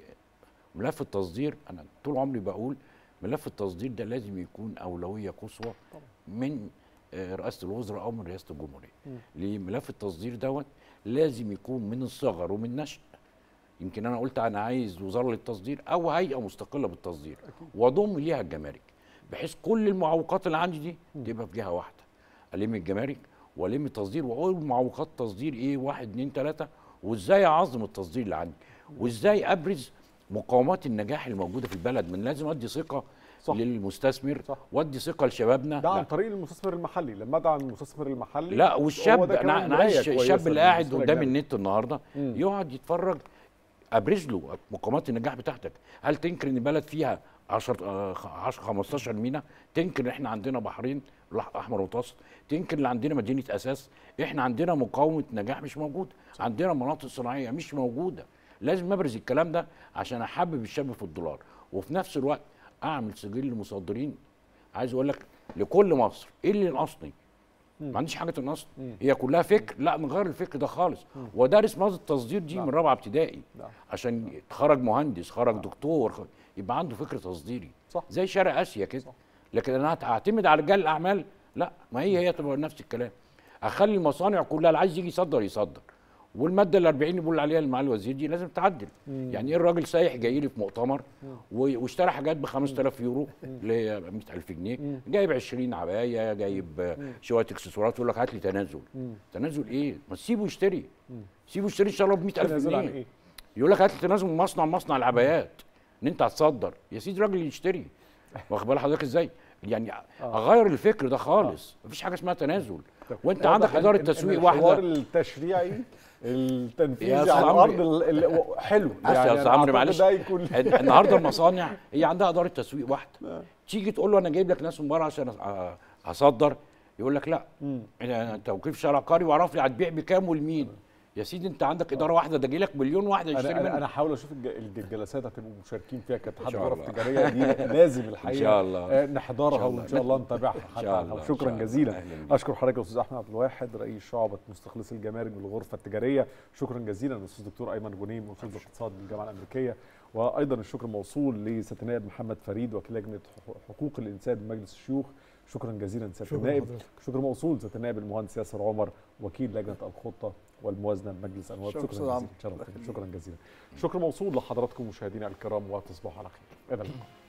ملف التصدير انا طول عمري بقول ملف التصدير ده لازم يكون اولويه قصوى من آه، رئاسه الوزراء او من رئاسه الجمهوريه ليه ملف التصدير دوت لازم يكون من الصغر ومن النشأ يمكن انا قلت انا عايز وزاره للتصدير او هيئه مستقله بالتصدير واضم ليها الجمارك بحيث كل المعوقات اللي عندي دي تبقى في جهه واحده الم الجمارك والم التصدير واقول معوقات التصدير ايه واحد اتنين تلاته وازاي اعظم التصدير اللي عندي وازاي ابرز مقاومات النجاح الموجوده في البلد من لازم ادي ثقه صح. للمستثمر صح. وادي ثقه لشبابنا ده عن لا. طريق المستثمر المحلي لما ادعم المستثمر المحلي لا هو والشاب ده انا كمان انا عايز مراية الشاب كويسة اللي قاعد للمستثمر قدام الأجنبي. النت النهارده مم. يقعد يتفرج ابرز له مقامات النجاح بتاعتك هل تنكر ان بلد فيها 10 10 15 مينا تنكر ان احنا عندنا بحرين الأح- احمر ومتوسط تنكر ان عندنا مدينه اساس احنا عندنا مقاومه نجاح مش موجوده عندنا مناطق صناعيه مش موجوده لازم ابرز الكلام ده عشان احبب الشاب في الدولار وفي نفس الوقت اعمل سجل مصدرين عايز اقول لك لكل مصر ايه اللي ناقصني ما عنديش حاجه تنقصني هي كلها فكر لا نغير الفكر ده خالص ودارس ماده التصدير دي نعم. من رابعه ابتدائي نعم. عشان تخرج مهندس خرج دكتور خ- يبقى عنده فكر تصديري صح. زي شرق اسيا كده لكن انا هعتمد على رجال الاعمال لا ما هي هي تبقى نفس الكلام اخلي المصانع كلها اللي عايز يجي يصدر يصدر والماده ال 40 اللي بيقول عليها المعالي الوزير دي لازم تعدل يعني ايه الراجل سايح جاي لي في مؤتمر و- واشترى حاجات ب 5000 يورو اللي هي 100000 جنيه جايب 20 عبايه جايب آه، شويه اكسسوارات يقول لك هات لي تنازل تنازل ايه ما تسيبه يشتري سيبه يشتري ان شاء الله ب 100000 تنازل عن جنيه ايه؟ يقول لك هات لي تنازل من مصنع مصنع العبايات ان انت هتصدر يا سيدي راجل يشتري واخد بال حضرتك ازاي يعني اغير الفكر ده خالص مفيش حاجه اسمها تنازل وانت واضح عندك إن- اداره إن- إن تسويق الحوار واحده التشريعي يا التنفيذي أستاذ على عمرو، الارض ال- ال- حلو بس يا يعني استاذ أنا عمرو أعتقد معلش ده يكون النهارده المصانع هي عندها اداره تسويق واحده تيجي تقول له انا جايب لك ناس من بره عشان أ- اصدر يقول لك لا انا توكيل شهر عقاري واعرف لي هتبيع بكام ولمين يا سيدي انت عندك اداره واحده ده جاي لك مليون واحد يشتري انا انا, منك أنا هحاول اشوف الج- الج- الجلسات هتبقوا مشاركين فيها كاتحاد شاء الغرف الله. التجاريه دي لازم الحقيقه إن شاء الله. آه، نحضرها إن شاء الله. وان شاء الله نتابعها إن حتى شاء عنها. الله، إن شاء شكرا الله. جزيلا أهلاً بيك. اشكر حضرتك يا استاذ احمد عبد الواحد رئيس شعبه مستخلصي الجمارك بالغرفه التجاريه شكرا جزيلا للاستاذ دكتور ايمن غنيم استاذ الاقتصاد بالجامعه الامريكيه وايضا الشكر موصول لسياده النائب محمد فريد وكيل لجنه حقوق الانسان بمجلس الشيوخ شكرا جزيلا سياده شكراً النائب لحضرتك. شكر موصول سياده النائب المهندس ياسر عمر وكيل لجنه الخطه والموازنه بمجلس النواب شكراً شكرا أستاذ جزيلا عمرو. شرفتني. شكرا جزيلا شكر موصول لحضراتكم مشاهدينا الكرام وتصبحوا على خير الى اللقاء